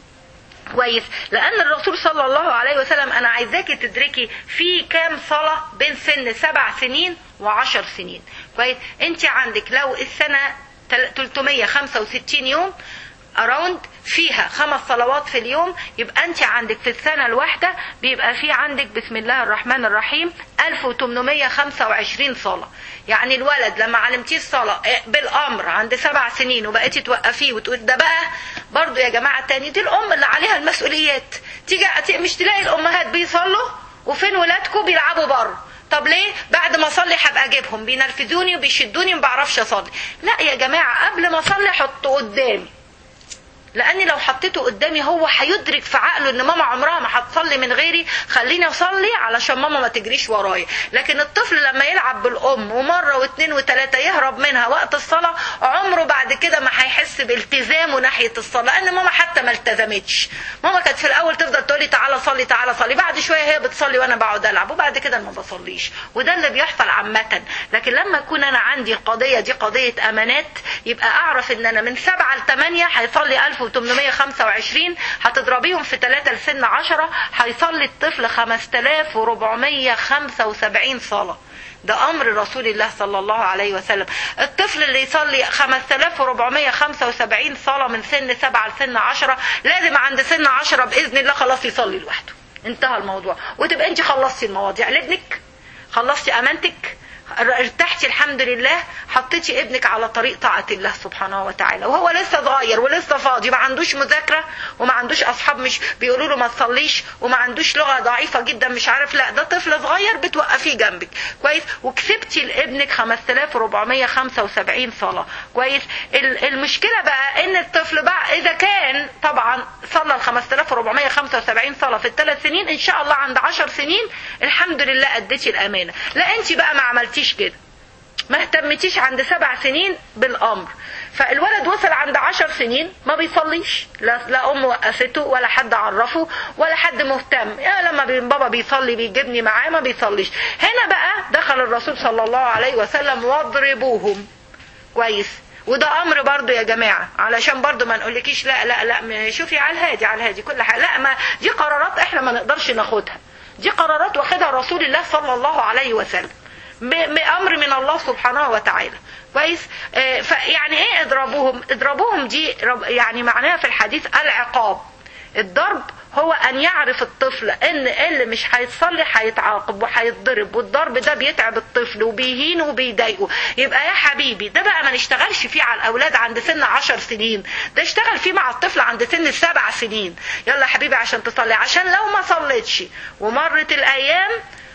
كويس لان الرسول صلى الله عليه وسلم انا عايزاكي تدركي في كام صلاه بين سن سبع سنين وعشر سنين كويس انت عندك لو السنه تل- 365 يوم اراوند فيها خمس صلوات في اليوم يبقى انت عندك في السنه الواحده بيبقى في عندك بسم الله الرحمن الرحيم 1825 صلاه يعني الولد لما علمتيه الصلاه إيه، بالامر عند سبع سنين وبقيتي توقفيه وتقول ده بقى برضو يا جماعه تاني دي الام اللي عليها المسؤوليات تيجي مش تلاقي الامهات بيصلوا وفين ولادكم بيلعبوا بره طب ليه بعد ما اصلي هبقى اجيبهم بينرفزوني وبيشدوني ما بعرفش اصلي لا يا جماعه قبل ما اصلي حطه قدامي لاني لو حطيته قدامي هو هيدرك في عقله ان ماما عمرها ما هتصلي من غيري خليني اصلي علشان ماما ما تجريش ورايا لكن الطفل لما يلعب بالام ومره واثنين وثلاثه يهرب منها وقت الصلاه عمره بعد كده ما هيحس بالتزامه ناحيه الصلاه لان ماما حتى ما التزمتش ماما كانت في الاول تفضل تقولي تعالى صلي تعالى صلي بعد شويه هي بتصلي وانا بقعد العب وبعد كده ما بصليش وده اللي بيحصل عامه لكن لما اكون انا عندي القضيه دي قضيه امانات يبقى اعرف ان انا من 7 ل 8 هيصلي 1825 هتضربيهم في 3 لسن 10 هيصلي الطفل 5475 صلاه ده امر رسول الله صلى الله عليه وسلم الطفل اللي يصلي 5475 صلاه من سن 7 لسن 10 لازم عند سن 10 باذن الله خلاص يصلي لوحده انتهى الموضوع وتبقى انت خلصتي المواضيع لابنك خلصتي امانتك ارتحتي الحمد لله حطيتي ابنك على طريق طاعة الله سبحانه وتعالى وهو لسه صغير ولسه فاضي ما عندوش مذاكرة وما عندوش أصحاب مش بيقولوا له ما تصليش وما عندوش لغة ضعيفة جدا مش عارف لا ده طفل صغير بتوقفيه جنبك كويس وكسبتي لابنك 5475 صلاة كويس المشكلة بقى ان الطفل بقى اذا كان طبعا صلى ال 5475 صلاة في الثلاث سنين ان شاء الله عند 10 سنين الحمد لله اديتي الامانة لا انت بقى ما عملتيش عملتيش كده ما اهتمتيش عند سبع سنين بالامر فالولد وصل عند عشر سنين ما بيصليش لا, لا ام وقفته ولا حد عرفه ولا حد مهتم يا لما بابا بيصلي بيجيبني معاه ما بيصليش هنا بقى دخل الرسول صلى الله عليه وسلم واضربوهم كويس وده امر برضو يا جماعه علشان برضو ما نقولكيش لا لا لا شوفي على الهادي على الهادي كل حاجه لا ما دي قرارات احنا ما نقدرش ناخدها دي قرارات واخدها رسول الله صلى الله عليه وسلم بامر من الله سبحانه وتعالى كويس آه فيعني ايه اضربوهم اضربوهم دي يعني معناها في الحديث العقاب الضرب هو ان يعرف الطفل ان اللي مش هيتصلي هيتعاقب وهيتضرب والضرب ده بيتعب الطفل وبيهينه وبيضايقه يبقى يا حبيبي ده بقى ما نشتغلش فيه على الاولاد عند سن عشر سنين ده اشتغل فيه مع الطفل عند سن سبع سنين يلا يا حبيبي عشان تصلي عشان لو ما صليتش ومرت الايام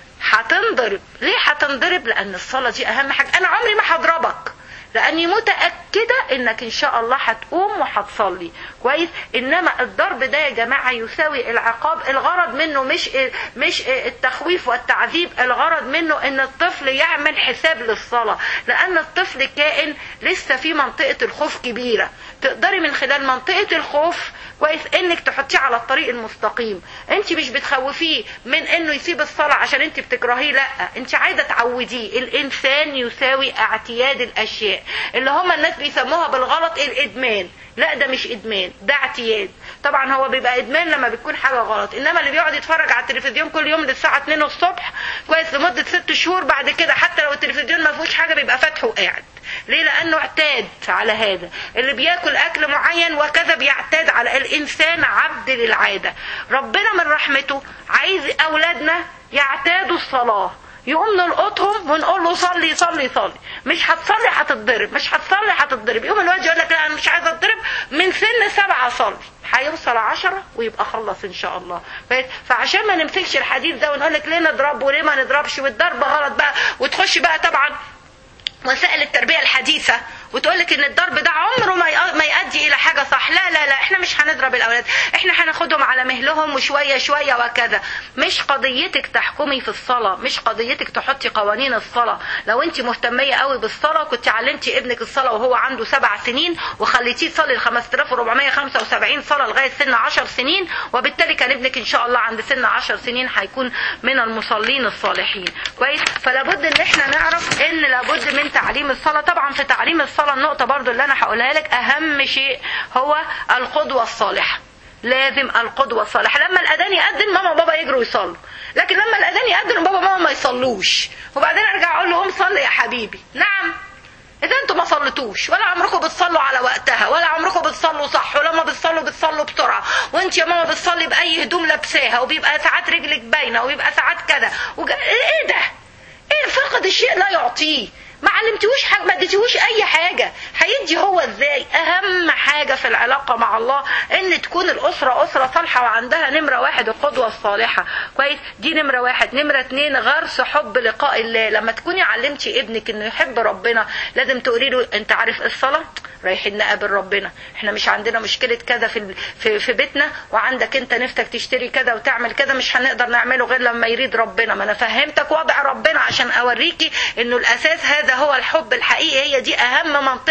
هتنضرب ليه هتنضرب لان الصلاه دي اهم حاجه انا عمري ما هضربك لاني متاكده انك ان شاء الله هتقوم وهتصلي كويس انما الضرب ده يا جماعه يساوي العقاب الغرض منه مش مش التخويف والتعذيب الغرض منه ان الطفل يعمل حساب للصلاه لان الطفل كائن لسه في منطقه الخوف كبيره تقدري من خلال منطقه الخوف كويس انك تحطيه على الطريق المستقيم انت مش بتخوفيه من انه يسيب الصلاة عشان انت بتكرهيه لا انت عايزة تعوديه الانسان يساوي اعتياد الاشياء اللي هم الناس بيسموها بالغلط الادمان لا ده مش ادمان ده اعتياد طبعا هو بيبقى ادمان لما بتكون حاجه غلط انما اللي بيقعد يتفرج على التلفزيون كل يوم للساعه 2 الصبح كويس لمده ست شهور بعد كده حتى لو التلفزيون ما فيهوش حاجه بيبقى فاتحه وقاعد ليه لانه اعتاد على هذا اللي بياكل اكل معين وكذا بيعتاد على الانسان عبد للعاده ربنا من رحمته عايز اولادنا يعتادوا الصلاه يقوم نلقطهم ونقول له صلي صلي صلي مش هتصلي هتتضرب مش هتصلي هتتضرب يقوم الواد يقول لك لا انا مش عايز اتضرب من سن سبعه صلي هيوصل عشرة ويبقى خلص ان شاء الله فعشان ما نمسكش الحديث ده ونقول لك ليه نضرب وليه ما نضربش والضرب غلط بقى وتخش بقى طبعا وسائل التربيه الحديثه وتقول لك ان الضرب ده عمره ما ما يؤدي الى حاجه صح لا لا لا احنا مش هنضرب الاولاد احنا هناخدهم على مهلهم وشويه شويه وكذا مش قضيتك تحكمي في الصلاه مش قضيتك تحطي قوانين الصلاه لو انت مهتميه قوي بالصلاه كنت علمتي ابنك الصلاه وهو عنده سبع سنين وخليتيه يصلي ال 5475 صلاه لغايه سن 10 سنين وبالتالي كان ابنك ان شاء الله عند سن 10 سنين هيكون من المصلين الصالحين كويس فلا بد ان احنا نعرف ان لابد من تعليم الصلاه طبعا في تعليم الصلاه النقطه برضو اللي انا هقولها لك اهم شيء هو القدوه الصالحه لازم القدوه الصالحه لما الاذان يأذن ماما وبابا يجروا يصلوا لكن لما الاذان يأذن بابا وماما ما يصلوش وبعدين ارجع اقول له قوم صلي يا حبيبي نعم اذا انتوا ما صليتوش ولا عمركم بتصلوا على وقتها ولا عمركم بتصلوا صح ولما بتصلوا بتصلوا بسرعه وانت يا ماما بتصلي باي هدوم لابساها وبيبقى ساعات رجلك باينه وبيبقى ساعات كذا وج... ايه ده ايه فقد الشيء لا يعطيه ما علمتيهوش حاجه ما اديتيهوش اي حاجه هيدي هو ازاي اهم حاجه في العلاقه مع الله ان تكون الاسره اسره صالحه وعندها نمره واحد القدوه الصالحه كويس دي نمره واحد نمره اتنين غرس حب لقاء الله لما تكوني علمتي ابنك انه يحب ربنا لازم تقولي له انت عارف الصلاه رايحين نقابل ربنا احنا مش عندنا مشكله كذا في في, في بيتنا وعندك انت نفسك تشتري كذا وتعمل كذا مش هنقدر نعمله غير لما يريد ربنا ما انا فهمتك وضع ربنا عشان اوريكي انه الاساس هذا هو الحب الحقيقي هي دي اهم منطقه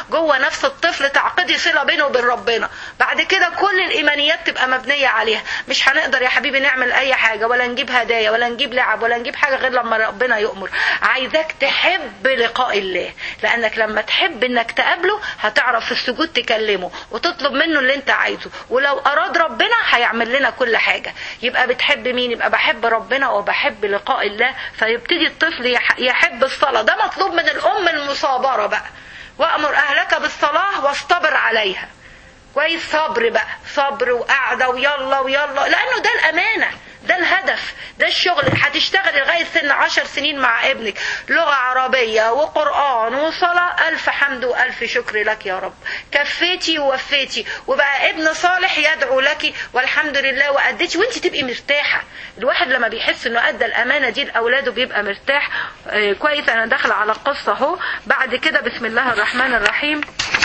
جوه نفس الطفل تعقدي صله بينه وبين ربنا بعد كده كل الايمانيات تبقى مبنيه عليها مش هنقدر يا حبيبي نعمل اي حاجه ولا نجيب هدايا ولا نجيب لعب ولا نجيب حاجه غير لما ربنا يؤمر عايزاك تحب لقاء الله لانك لما تحب انك تقابله هتعرف في السجود تكلمه وتطلب منه اللي انت عايزه ولو اراد ربنا هيعمل لنا كل حاجه يبقى بتحب مين يبقى بحب ربنا وبحب لقاء الله فيبتدي الطفل يح- يحب الصلاه ده مطلوب من الام المصابره بقى وامر اهلك بالصلاه واصطبر عليها كويس صبر بقى صبر وقعده ويلا ويلا لانه ده الامانه ده الهدف ده الشغل هتشتغل لغايه سن عشر سنين مع ابنك لغه عربيه وقران وصلاه الف حمد والف شكر لك يا رب كفيتي ووفيتي وبقى ابن صالح يدعو لك والحمد لله واديتي وانت تبقي مرتاحه الواحد لما بيحس انه ادى الامانه دي لاولاده بيبقى مرتاح آه، كويس انا داخله على القصه اهو بعد كده بسم الله الرحمن الرحيم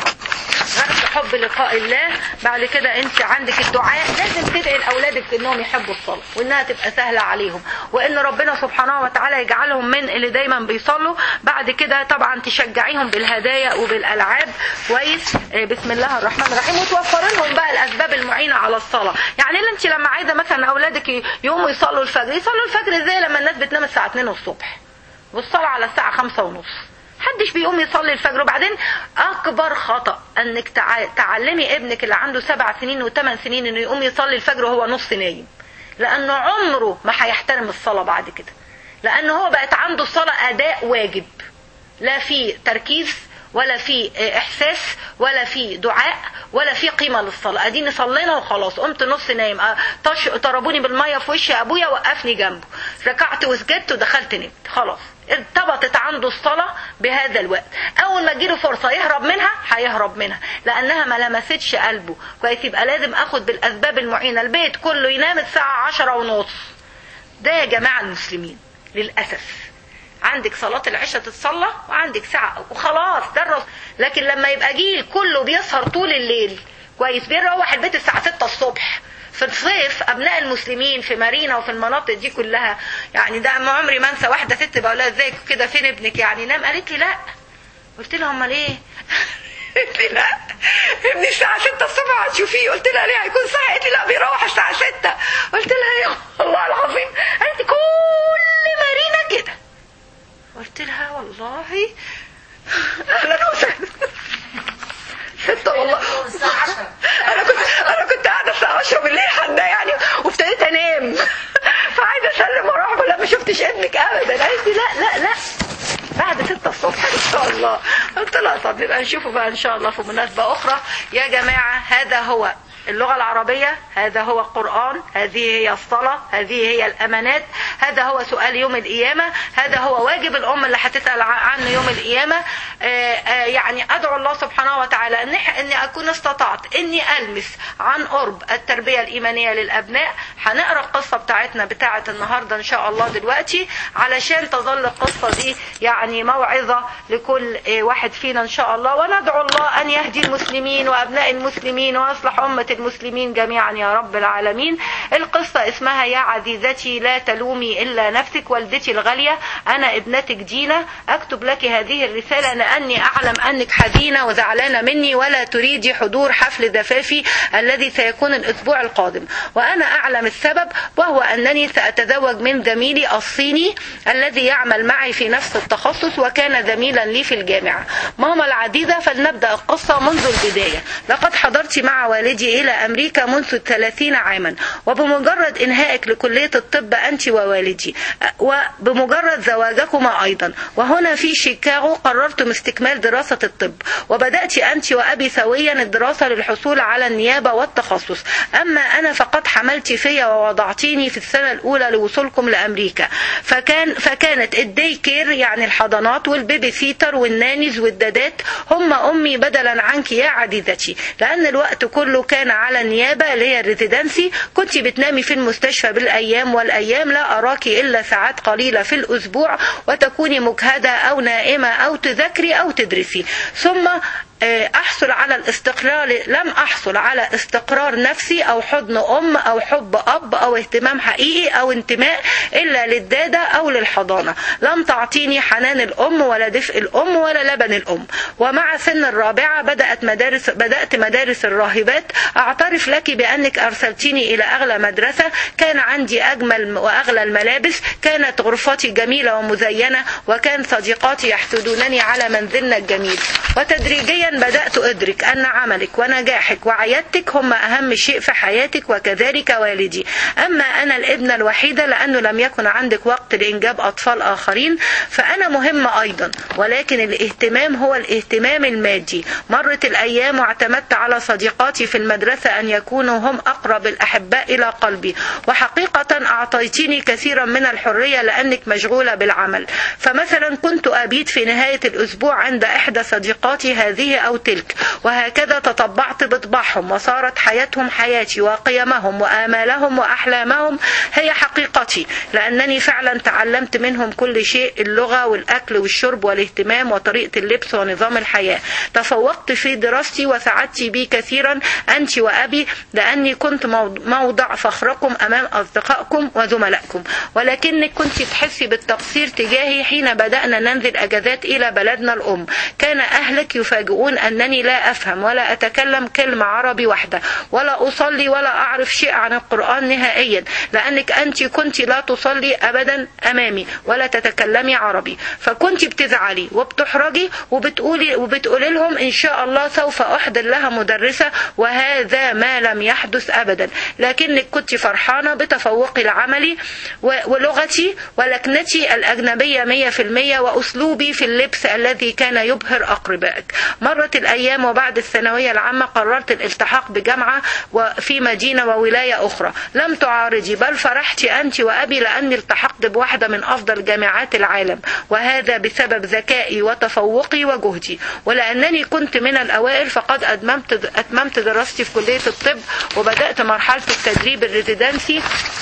غرس حب لقاء الله بعد كده انت عندك الدعاء لازم تدعي لاولادك انهم يحبوا الصلاه وانها تبقى سهله عليهم وان ربنا سبحانه وتعالى يجعلهم من اللي دايما بيصلوا بعد كده طبعا تشجعيهم بالهدايا وبالالعاب كويس آه، بسم الله الرحمن الرحيم وتوفر لهم بقى الاسباب المعينه على الصلاه يعني اللي انت لما عايزه مثلا اولادك يقوموا يصلوا الفجر يصلوا الفجر زي لما الناس بتنام الساعه 2 الصبح والصلاه على الساعه 5 ونص محدش بيقوم يصلي الفجر وبعدين اكبر خطا انك تع- تعلمي ابنك اللي عنده سبع سنين وثمان سنين انه يقوم يصلي الفجر وهو نص نايم لانه عمره ما هيحترم الصلاه بعد كده لان هو بقت عنده الصلاه اداء واجب لا في تركيز ولا في احساس ولا في دعاء ولا في قيمه للصلاه اديني صلينا وخلاص قمت نص نايم أه، طش ضربوني بالميه في وشي ابويا وقفني جنبه ركعت وسجدت ودخلت نمت خلاص ارتبطت عنده الصلاة بهذا الوقت أول ما تجيله فرصة يهرب منها هيهرب منها لأنها ما لمستش قلبه كويس يبقى لازم أخد بالأسباب المعينة البيت كله ينام الساعة عشرة ونص ده يا جماعة المسلمين للأسف عندك صلاة العشاء تتصلى وعندك ساعة وخلاص ده الرسول لكن لما يبقى جيل كله بيسهر طول الليل كويس بيروح البيت الساعة 6 الصبح في الصيف ابناء المسلمين في مارينا وفي المناطق دي كلها يعني ده ما عمري ما انسى واحده ست بقول لها ازيك كده فين ابنك يعني نام قالت لي لا قلت لها امال ايه قالت لي لا ابني الساعة 6 الصبح هتشوفيه قلت لها ليه هيكون ساعة قالت لي لا بيروح الساعة 6 قلت لها يا والله العظيم قالت لي كل مارينا كده قلت لها والله اهلا وسهلا ستة والله انا كنت انا كنت قاعده الساعه 10 بالليل حد يعني وابتديت انام فعايزه اسلم واروح لا ما شفتش ابنك ابدا قالت لي لا لا لا بعد 6 الصبح ان شاء الله قلت لها طب نبقى نشوفه بقى ان شاء الله في مناسبه اخرى يا جماعه هذا هو اللغة العربية هذا هو القرآن هذه هي الصلاة هذه هي الأمانات هذا هو سؤال يوم القيامة هذا هو واجب الأم اللي هتسأل عنه يوم القيامة آه، آه، يعني أدعو الله سبحانه وتعالى أن أني أكون استطعت أني ألمس عن قرب التربية الإيمانية للأبناء هنقرأ القصة بتاعتنا بتاعت النهاردة إن شاء الله دلوقتي علشان تظل القصة دي يعني موعظة لكل آه، واحد فينا إن شاء الله وندعو الله أن يهدي المسلمين وأبناء المسلمين ويصلح أمة المسلمين جميعا يا رب العالمين القصة اسمها يا عزيزتي لا تلومي إلا نفسك والدتي الغالية أنا ابنتك دينا أكتب لك هذه الرسالة لأني أعلم أنك حزينة وزعلانة مني ولا تريدي حضور حفل زفافي الذي سيكون الأسبوع القادم وأنا أعلم السبب وهو أنني سأتزوج من زميلي الصيني الذي يعمل معي في نفس التخصص وكان زميلا لي في الجامعة ماما العزيزة فلنبدأ القصة منذ البداية لقد حضرت مع والدي إلى أمريكا منذ 30 عاما وبمجرد إنهائك لكلية الطب أنت ووالدي وبمجرد زواجكما أيضا وهنا في شيكاغو قررتم استكمال دراسة الطب وبدأت أنت وأبي سويا الدراسة للحصول على النيابة والتخصص أما أنا فقد حملت في ووضعتيني في السنة الأولى لوصولكم لأمريكا فكان فكانت الدي كير يعني الحضانات والبيبي سيتر والنانيز والدادات هم أمي بدلا عنك يا عزيزتي لأن الوقت كله كان على النيابة اللي هي الريزيدنسي كنت بتنامي في المستشفى بالأيام والأيام لا أراك إلا ساعات قليلة في الأسبوع وتكوني مجهدة أو نائمة أو تذاكري أو تدرسي ثم آه، احصل على الاستقرار لم احصل على استقرار نفسي او حضن ام او حب اب او اهتمام حقيقي او انتماء الا للداده او للحضانه لم تعطيني حنان الام ولا دفء الام ولا لبن الام ومع سن الرابعه بدات مدارس بدات مدارس الراهبات اعترف لك بانك ارسلتني الى اغلى مدرسه كان عندي اجمل واغلى الملابس كانت غرفتي جميله ومزينه وكان صديقاتي يحسدونني على منزلنا الجميل وتدريجيا بدات ادرك ان عملك ونجاحك وعيادتك هم اهم شيء في حياتك وكذلك والدي اما انا الابنه الوحيده لانه لم يكن عندك وقت لانجاب اطفال اخرين فانا مهمه ايضا ولكن الاهتمام هو الاهتمام المادي مرت الايام واعتمدت على صديقاتي في المدرسه ان يكونوا هم اقرب الاحباء الى قلبي وحقيقه اعطيتني كثيرا من الحريه لانك مشغوله بالعمل فمثلا كنت ابيت في نهايه الاسبوع عند احدى صديقاتي هذه او تلك وهكذا تطبعت بطباعهم وصارت حياتهم حياتي وقيمهم وامالهم واحلامهم هي حقيقتي لانني فعلا تعلمت منهم كل شيء اللغه والاكل والشرب والاهتمام وطريقه اللبس ونظام الحياه تفوقت في دراستي وسعدت بي كثيرا انت وابي لاني كنت موضع فخركم امام اصدقائكم وزملائكم ولكنك كنت تحسي بالتقصير تجاهي حين بدانا ننزل اجازات الى بلدنا الام كان اهلك يفاجئون انني لا افهم ولا اتكلم كلمه عربي واحده ولا اصلي ولا اعرف شيء عن القران نهائيا لانك انت كنت لا تصلي ابدا امامي ولا تتكلمي عربي فكنت بتزعلي وبتحرجي وبتقولي وبتقولي لهم ان شاء الله سوف احضر لها مدرسه وهذا ما لم يحدث ابدا لكنك كنت فرحانه بتفوقي العملي ولغتي ولكنتي الاجنبيه مية في المية واسلوبي في اللبس الذي كان يبهر اقربائك مرت الايام وبعد الثانويه العامه قررت الالتحاق بجامعه وفي مدينه وولايه اخرى لم تعارضي بل فرحت انت وابي لاني التحقت بواحده من افضل جامعات العالم وهذا بسبب ذكائي وتفوقي وجهدي ولانني كنت من الاوائل فقد اتممت اتممت دراستي في كليه الطب وبدات مرحله التدريب الريزيدنسي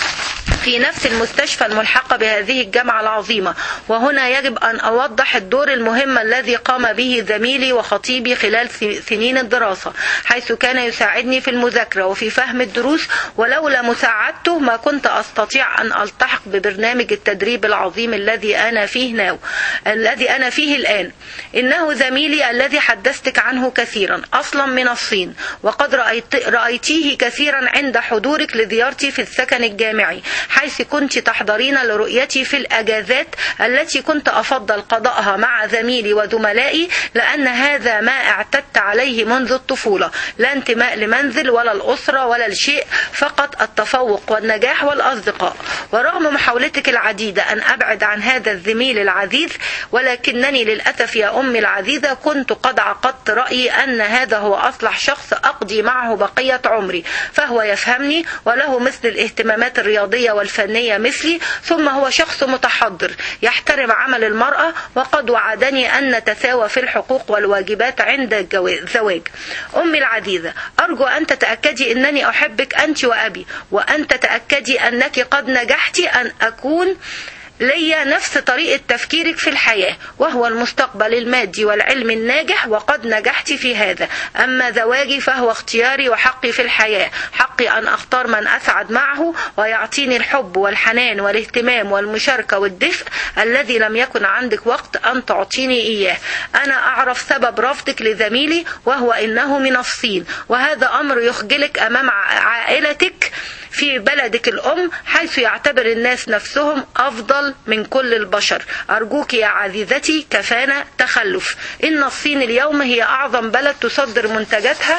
في نفس المستشفى الملحقة بهذه الجامعة العظيمة وهنا يجب أن أوضح الدور المهم الذي قام به زميلي وخطيبي خلال سنين الدراسة حيث كان يساعدني في المذاكرة وفي فهم الدروس ولولا مساعدته ما كنت أستطيع أن ألتحق ببرنامج التدريب العظيم الذي أنا فيه ناو الذي أنا فيه الآن إنه زميلي الذي حدثتك عنه كثيرا أصلا من الصين وقد رأيت رأيتيه كثيرا عند حضورك لزيارتي في السكن الجامعي حيث كنت تحضرين لرؤيتي في الأجازات التي كنت أفضل قضاءها مع زميلي وزملائي لأن هذا ما اعتدت عليه منذ الطفولة لا انتماء لمنزل ولا الأسرة ولا الشيء فقط التفوق والنجاح والأصدقاء ورغم محاولتك العديدة أن أبعد عن هذا الزميل العزيز ولكنني للأسف يا أمي العزيزة كنت قد عقدت رأيي أن هذا هو أصلح شخص أقضي معه بقية عمري فهو يفهمني وله مثل الاهتمامات الرياضية والفنية مثلي ثم هو شخص متحضر يحترم عمل المرأة وقد وعدني أن نتساوى في الحقوق والواجبات عند الزواج أمي العزيزة أرجو أن تتأكدي أنني أحبك أنت وأبي وأن تتأكدي أنك قد نجحت أن أكون ليا نفس طريقة تفكيرك في الحياة وهو المستقبل المادي والعلم الناجح وقد نجحت في هذا أما زواجي فهو اختياري وحقي في الحياة حقي أن أختار من أسعد معه ويعطيني الحب والحنان والاهتمام والمشاركة والدفء الذي لم يكن عندك وقت أن تعطيني إياه أنا أعرف سبب رفضك لزميلي وهو إنه من الصين وهذا أمر يخجلك أمام عائلتك في بلدك الأم حيث يعتبر الناس نفسهم أفضل من كل البشر أرجوك يا عزيزتي كفانا تخلف إن الصين اليوم هي أعظم بلد تصدر منتجاتها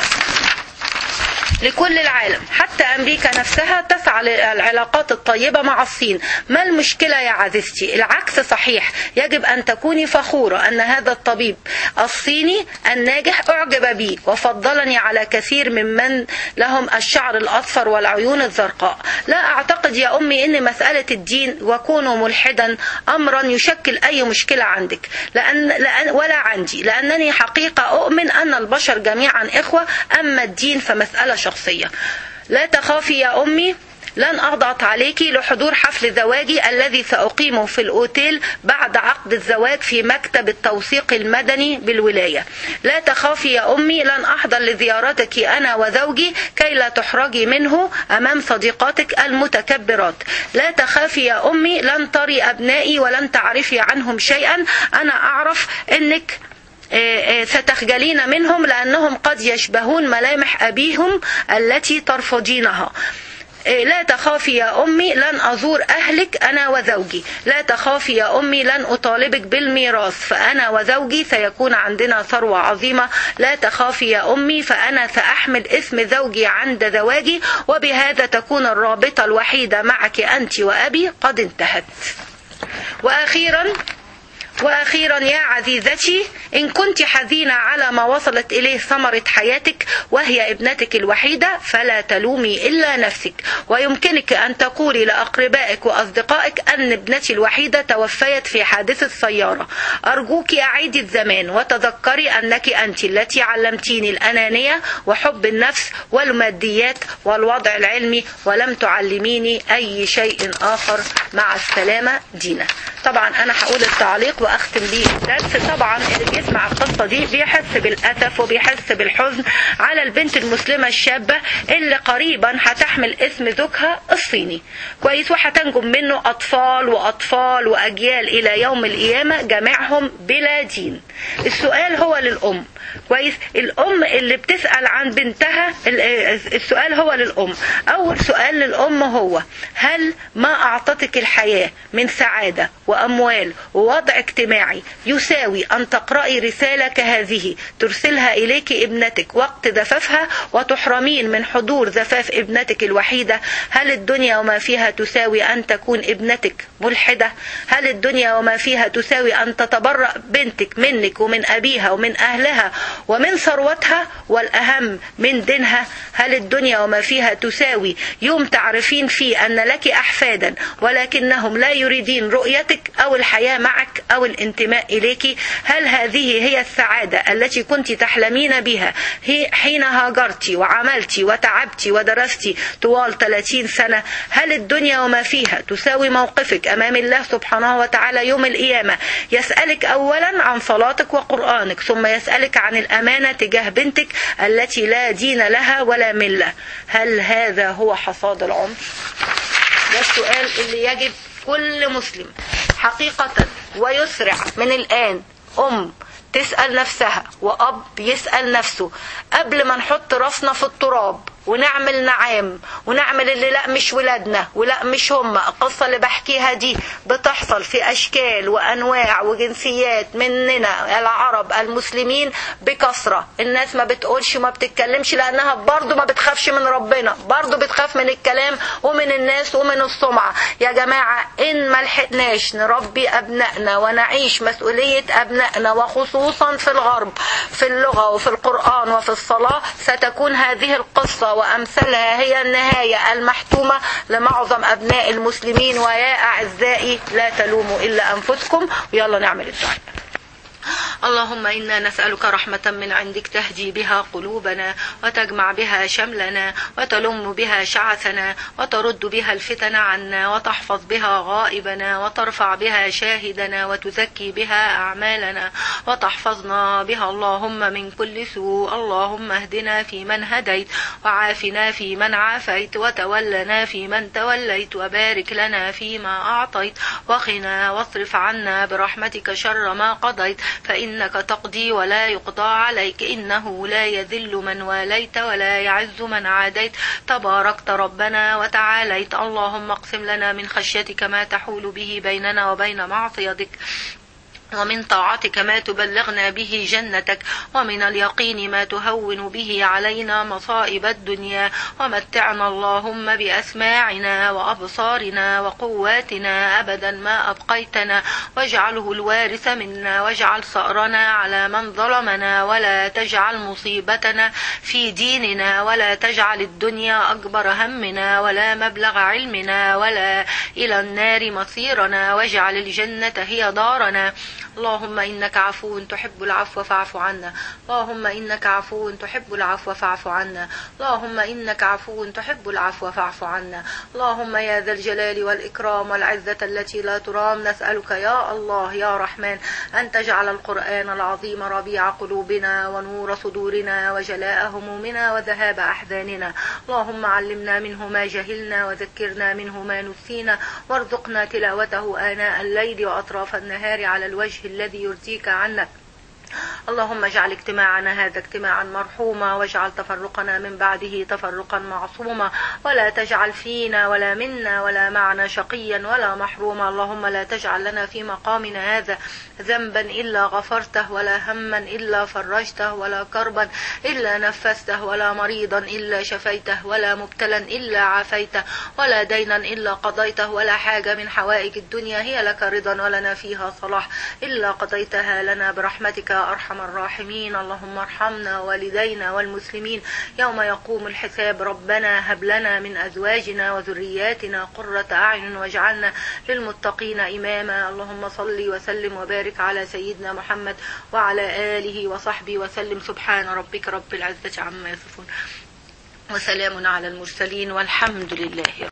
لكل العالم حتى أمريكا نفسها تسعى للعلاقات الطيبة مع الصين ما المشكلة يا عزيزتي العكس صحيح يجب أن تكوني فخورة أن هذا الطبيب الصيني الناجح أعجب بي وفضلني على كثير ممن لهم الشعر الأصفر والعيون الزرقاء لا أعتقد يا أمي أن مسألة الدين وكونه ملحدا أمرا يشكل أي مشكلة عندك لأن, لأن ولا عندي لأنني حقيقة أؤمن أن البشر جميعا إخوة أما الدين فمسألة شخصية لا تخافي يا أمي لن أضغط عليك لحضور حفل زواجي الذي سأقيمه في الأوتيل بعد عقد الزواج في مكتب التوثيق المدني بالولاية لا تخافي يا أمي لن أحضر لزيارتك أنا وزوجي كي لا تحرجي منه أمام صديقاتك المتكبرات لا تخافي يا أمي لن تري أبنائي ولن تعرفي عنهم شيئا أنا أعرف أنك ستخجلين منهم لأنهم قد يشبهون ملامح أبيهم التي ترفضينها لا تخافي يا أمي لن أزور أهلك أنا وزوجي لا تخافي يا أمي لن أطالبك بالميراث فأنا وزوجي سيكون عندنا ثروة عظيمة لا تخافي يا أمي فأنا سأحمل اسم زوجي عند زواجي وبهذا تكون الرابطة الوحيدة معك أنت وأبي قد انتهت وأخيرا وأخيرا يا عزيزتي إن كنت حزينة على ما وصلت إليه ثمرة حياتك وهي ابنتك الوحيدة فلا تلومي إلا نفسك ويمكنك أن تقولي لأقربائك وأصدقائك أن ابنتي الوحيدة توفيت في حادثة سيارة أرجوك أعيدي الزمان وتذكري أنك أنت التي علمتيني الأنانية وحب النفس والماديات والوضع العلمي ولم تعلميني أي شيء آخر مع السلامة دينا طبعا أنا هقول التعليق واختم بيه الدرس طبعا اللي بيسمع القصه دي بيحس بالاسف وبيحس بالحزن على البنت المسلمه الشابه اللي قريبا هتحمل اسم زوجها الصيني كويس وهتنجم منه اطفال واطفال واجيال الى يوم القيامه جميعهم بلا دين السؤال هو للام كويس الام اللي بتسال عن بنتها السؤال هو للام اول سؤال للام هو هل ما اعطتك الحياه من سعاده واموال ووضع اجتماعي يساوي أن تقرأي رسالة كهذه ترسلها إليك ابنتك وقت زفافها وتحرمين من حضور زفاف ابنتك الوحيدة هل الدنيا وما فيها تساوي أن تكون ابنتك ملحدة هل الدنيا وما فيها تساوي أن تتبرأ بنتك منك ومن أبيها ومن أهلها ومن ثروتها والأهم من دينها هل الدنيا وما فيها تساوي يوم تعرفين فيه أن لك أحفادا ولكنهم لا يريدين رؤيتك أو الحياة معك أو الانتماء إليك هل هذه هي السعادة التي كنت تحلمين بها هي حين هاجرت وعملت وتعبت ودرست طوال 30 سنة هل الدنيا وما فيها تساوي موقفك أمام الله سبحانه وتعالى يوم القيامة يسألك أولا عن صلاتك وقرآنك ثم يسألك عن الأمانة تجاه بنتك التي لا دين لها ولا ملة هل هذا هو حصاد العمر ده السؤال اللي يجب كل مسلم حقيقة ويسرع من الآن أم تسأل نفسها وأب يسأل نفسه قبل ما نحط راسنا في التراب ونعمل نعام ونعمل اللي لا مش ولادنا ولا مش هم القصة اللي بحكيها دي بتحصل في أشكال وأنواع وجنسيات مننا العرب المسلمين بكثرة الناس ما بتقولش وما بتتكلمش لأنها برضو ما بتخافش من ربنا برضو بتخاف من الكلام ومن الناس ومن السمعة يا جماعة إن ما لحقناش نربي أبنائنا ونعيش مسؤولية أبنائنا وخصوصا في الغرب في اللغة وفي القرآن وفي الصلاة ستكون هذه القصة وأمثالها هي النهاية المحتومة لمعظم أبناء المسلمين ويا أعزائي لا تلوموا إلا أنفسكم ويلا نعمل الدعاء اللهم إنا نسألك رحمة من عندك تهدي بها قلوبنا وتجمع بها شملنا وتلم بها شعثنا وترد بها الفتن عنا وتحفظ بها غائبنا وترفع بها شاهدنا وتزكي بها أعمالنا وتحفظنا بها اللهم من كل سوء اللهم اهدنا في من هديت وعافنا في من عافيت وتولنا في من توليت وبارك لنا فيما أعطيت وقنا واصرف عنا برحمتك شر ما قضيت فإنك تقضي ولا يقضى عليك إنه لا يذل من واليت ولا يعز من عاديت تباركت ربنا وتعاليت اللهم اقسم لنا من خشيتك ما تحول به بيننا وبين معصيتك ومن طاعتك ما تبلغنا به جنتك ومن اليقين ما تهون به علينا مصائب الدنيا ومتعنا اللهم بأسماعنا وأبصارنا وقواتنا أبدا ما أبقيتنا واجعله الوارث منا واجعل ثأرنا على من ظلمنا ولا تجعل مصيبتنا في ديننا ولا تجعل الدنيا أكبر همنا ولا مبلغ علمنا ولا إلى النار مصيرنا واجعل الجنة هي دارنا اللهم إنك عفو تحب العفو فاعف عنا اللهم إنك عفو تحب العفو فاعف عنا اللهم إنك عفو تحب العفو فاعف عنا اللهم يا ذا الجلال والإكرام والعزة التي لا ترام نسألك يا الله يا رحمن أن تجعل القرآن العظيم ربيع قلوبنا ونور صدورنا وجلاء همومنا وذهاب أحزاننا اللهم علمنا منه ما جهلنا وذكرنا منه ما نسينا وارزقنا تلاوته آناء الليل وأطراف النهار على الوجه الذي يرضيك عنا اللهم اجعل اجتماعنا هذا اجتماعا مرحوما واجعل تفرقنا من بعده تفرقا معصوما ولا تجعل فينا ولا منا ولا معنا شقيا ولا محروما اللهم لا تجعل لنا في مقامنا هذا ذنبا إلا غفرته ولا هما إلا فرجته ولا كربا إلا نفسته ولا مريضا إلا شفيته ولا مبتلا إلا عافيته ولا دينا إلا قضيته ولا حاجة من حوائج الدنيا هي لك رضا ولنا فيها صلاح إلا قضيتها لنا برحمتك يا أرحم الراحمين اللهم ارحمنا والدينا والمسلمين يوم يقوم الحساب ربنا هب لنا من أزواجنا وذرياتنا قرة أعين واجعلنا للمتقين إماما اللهم صل وسلم وبارك على سيدنا محمد وعلى آله وصحبه وسلم سبحان ربك رب العزة عما يصفون وسلام على المرسلين والحمد لله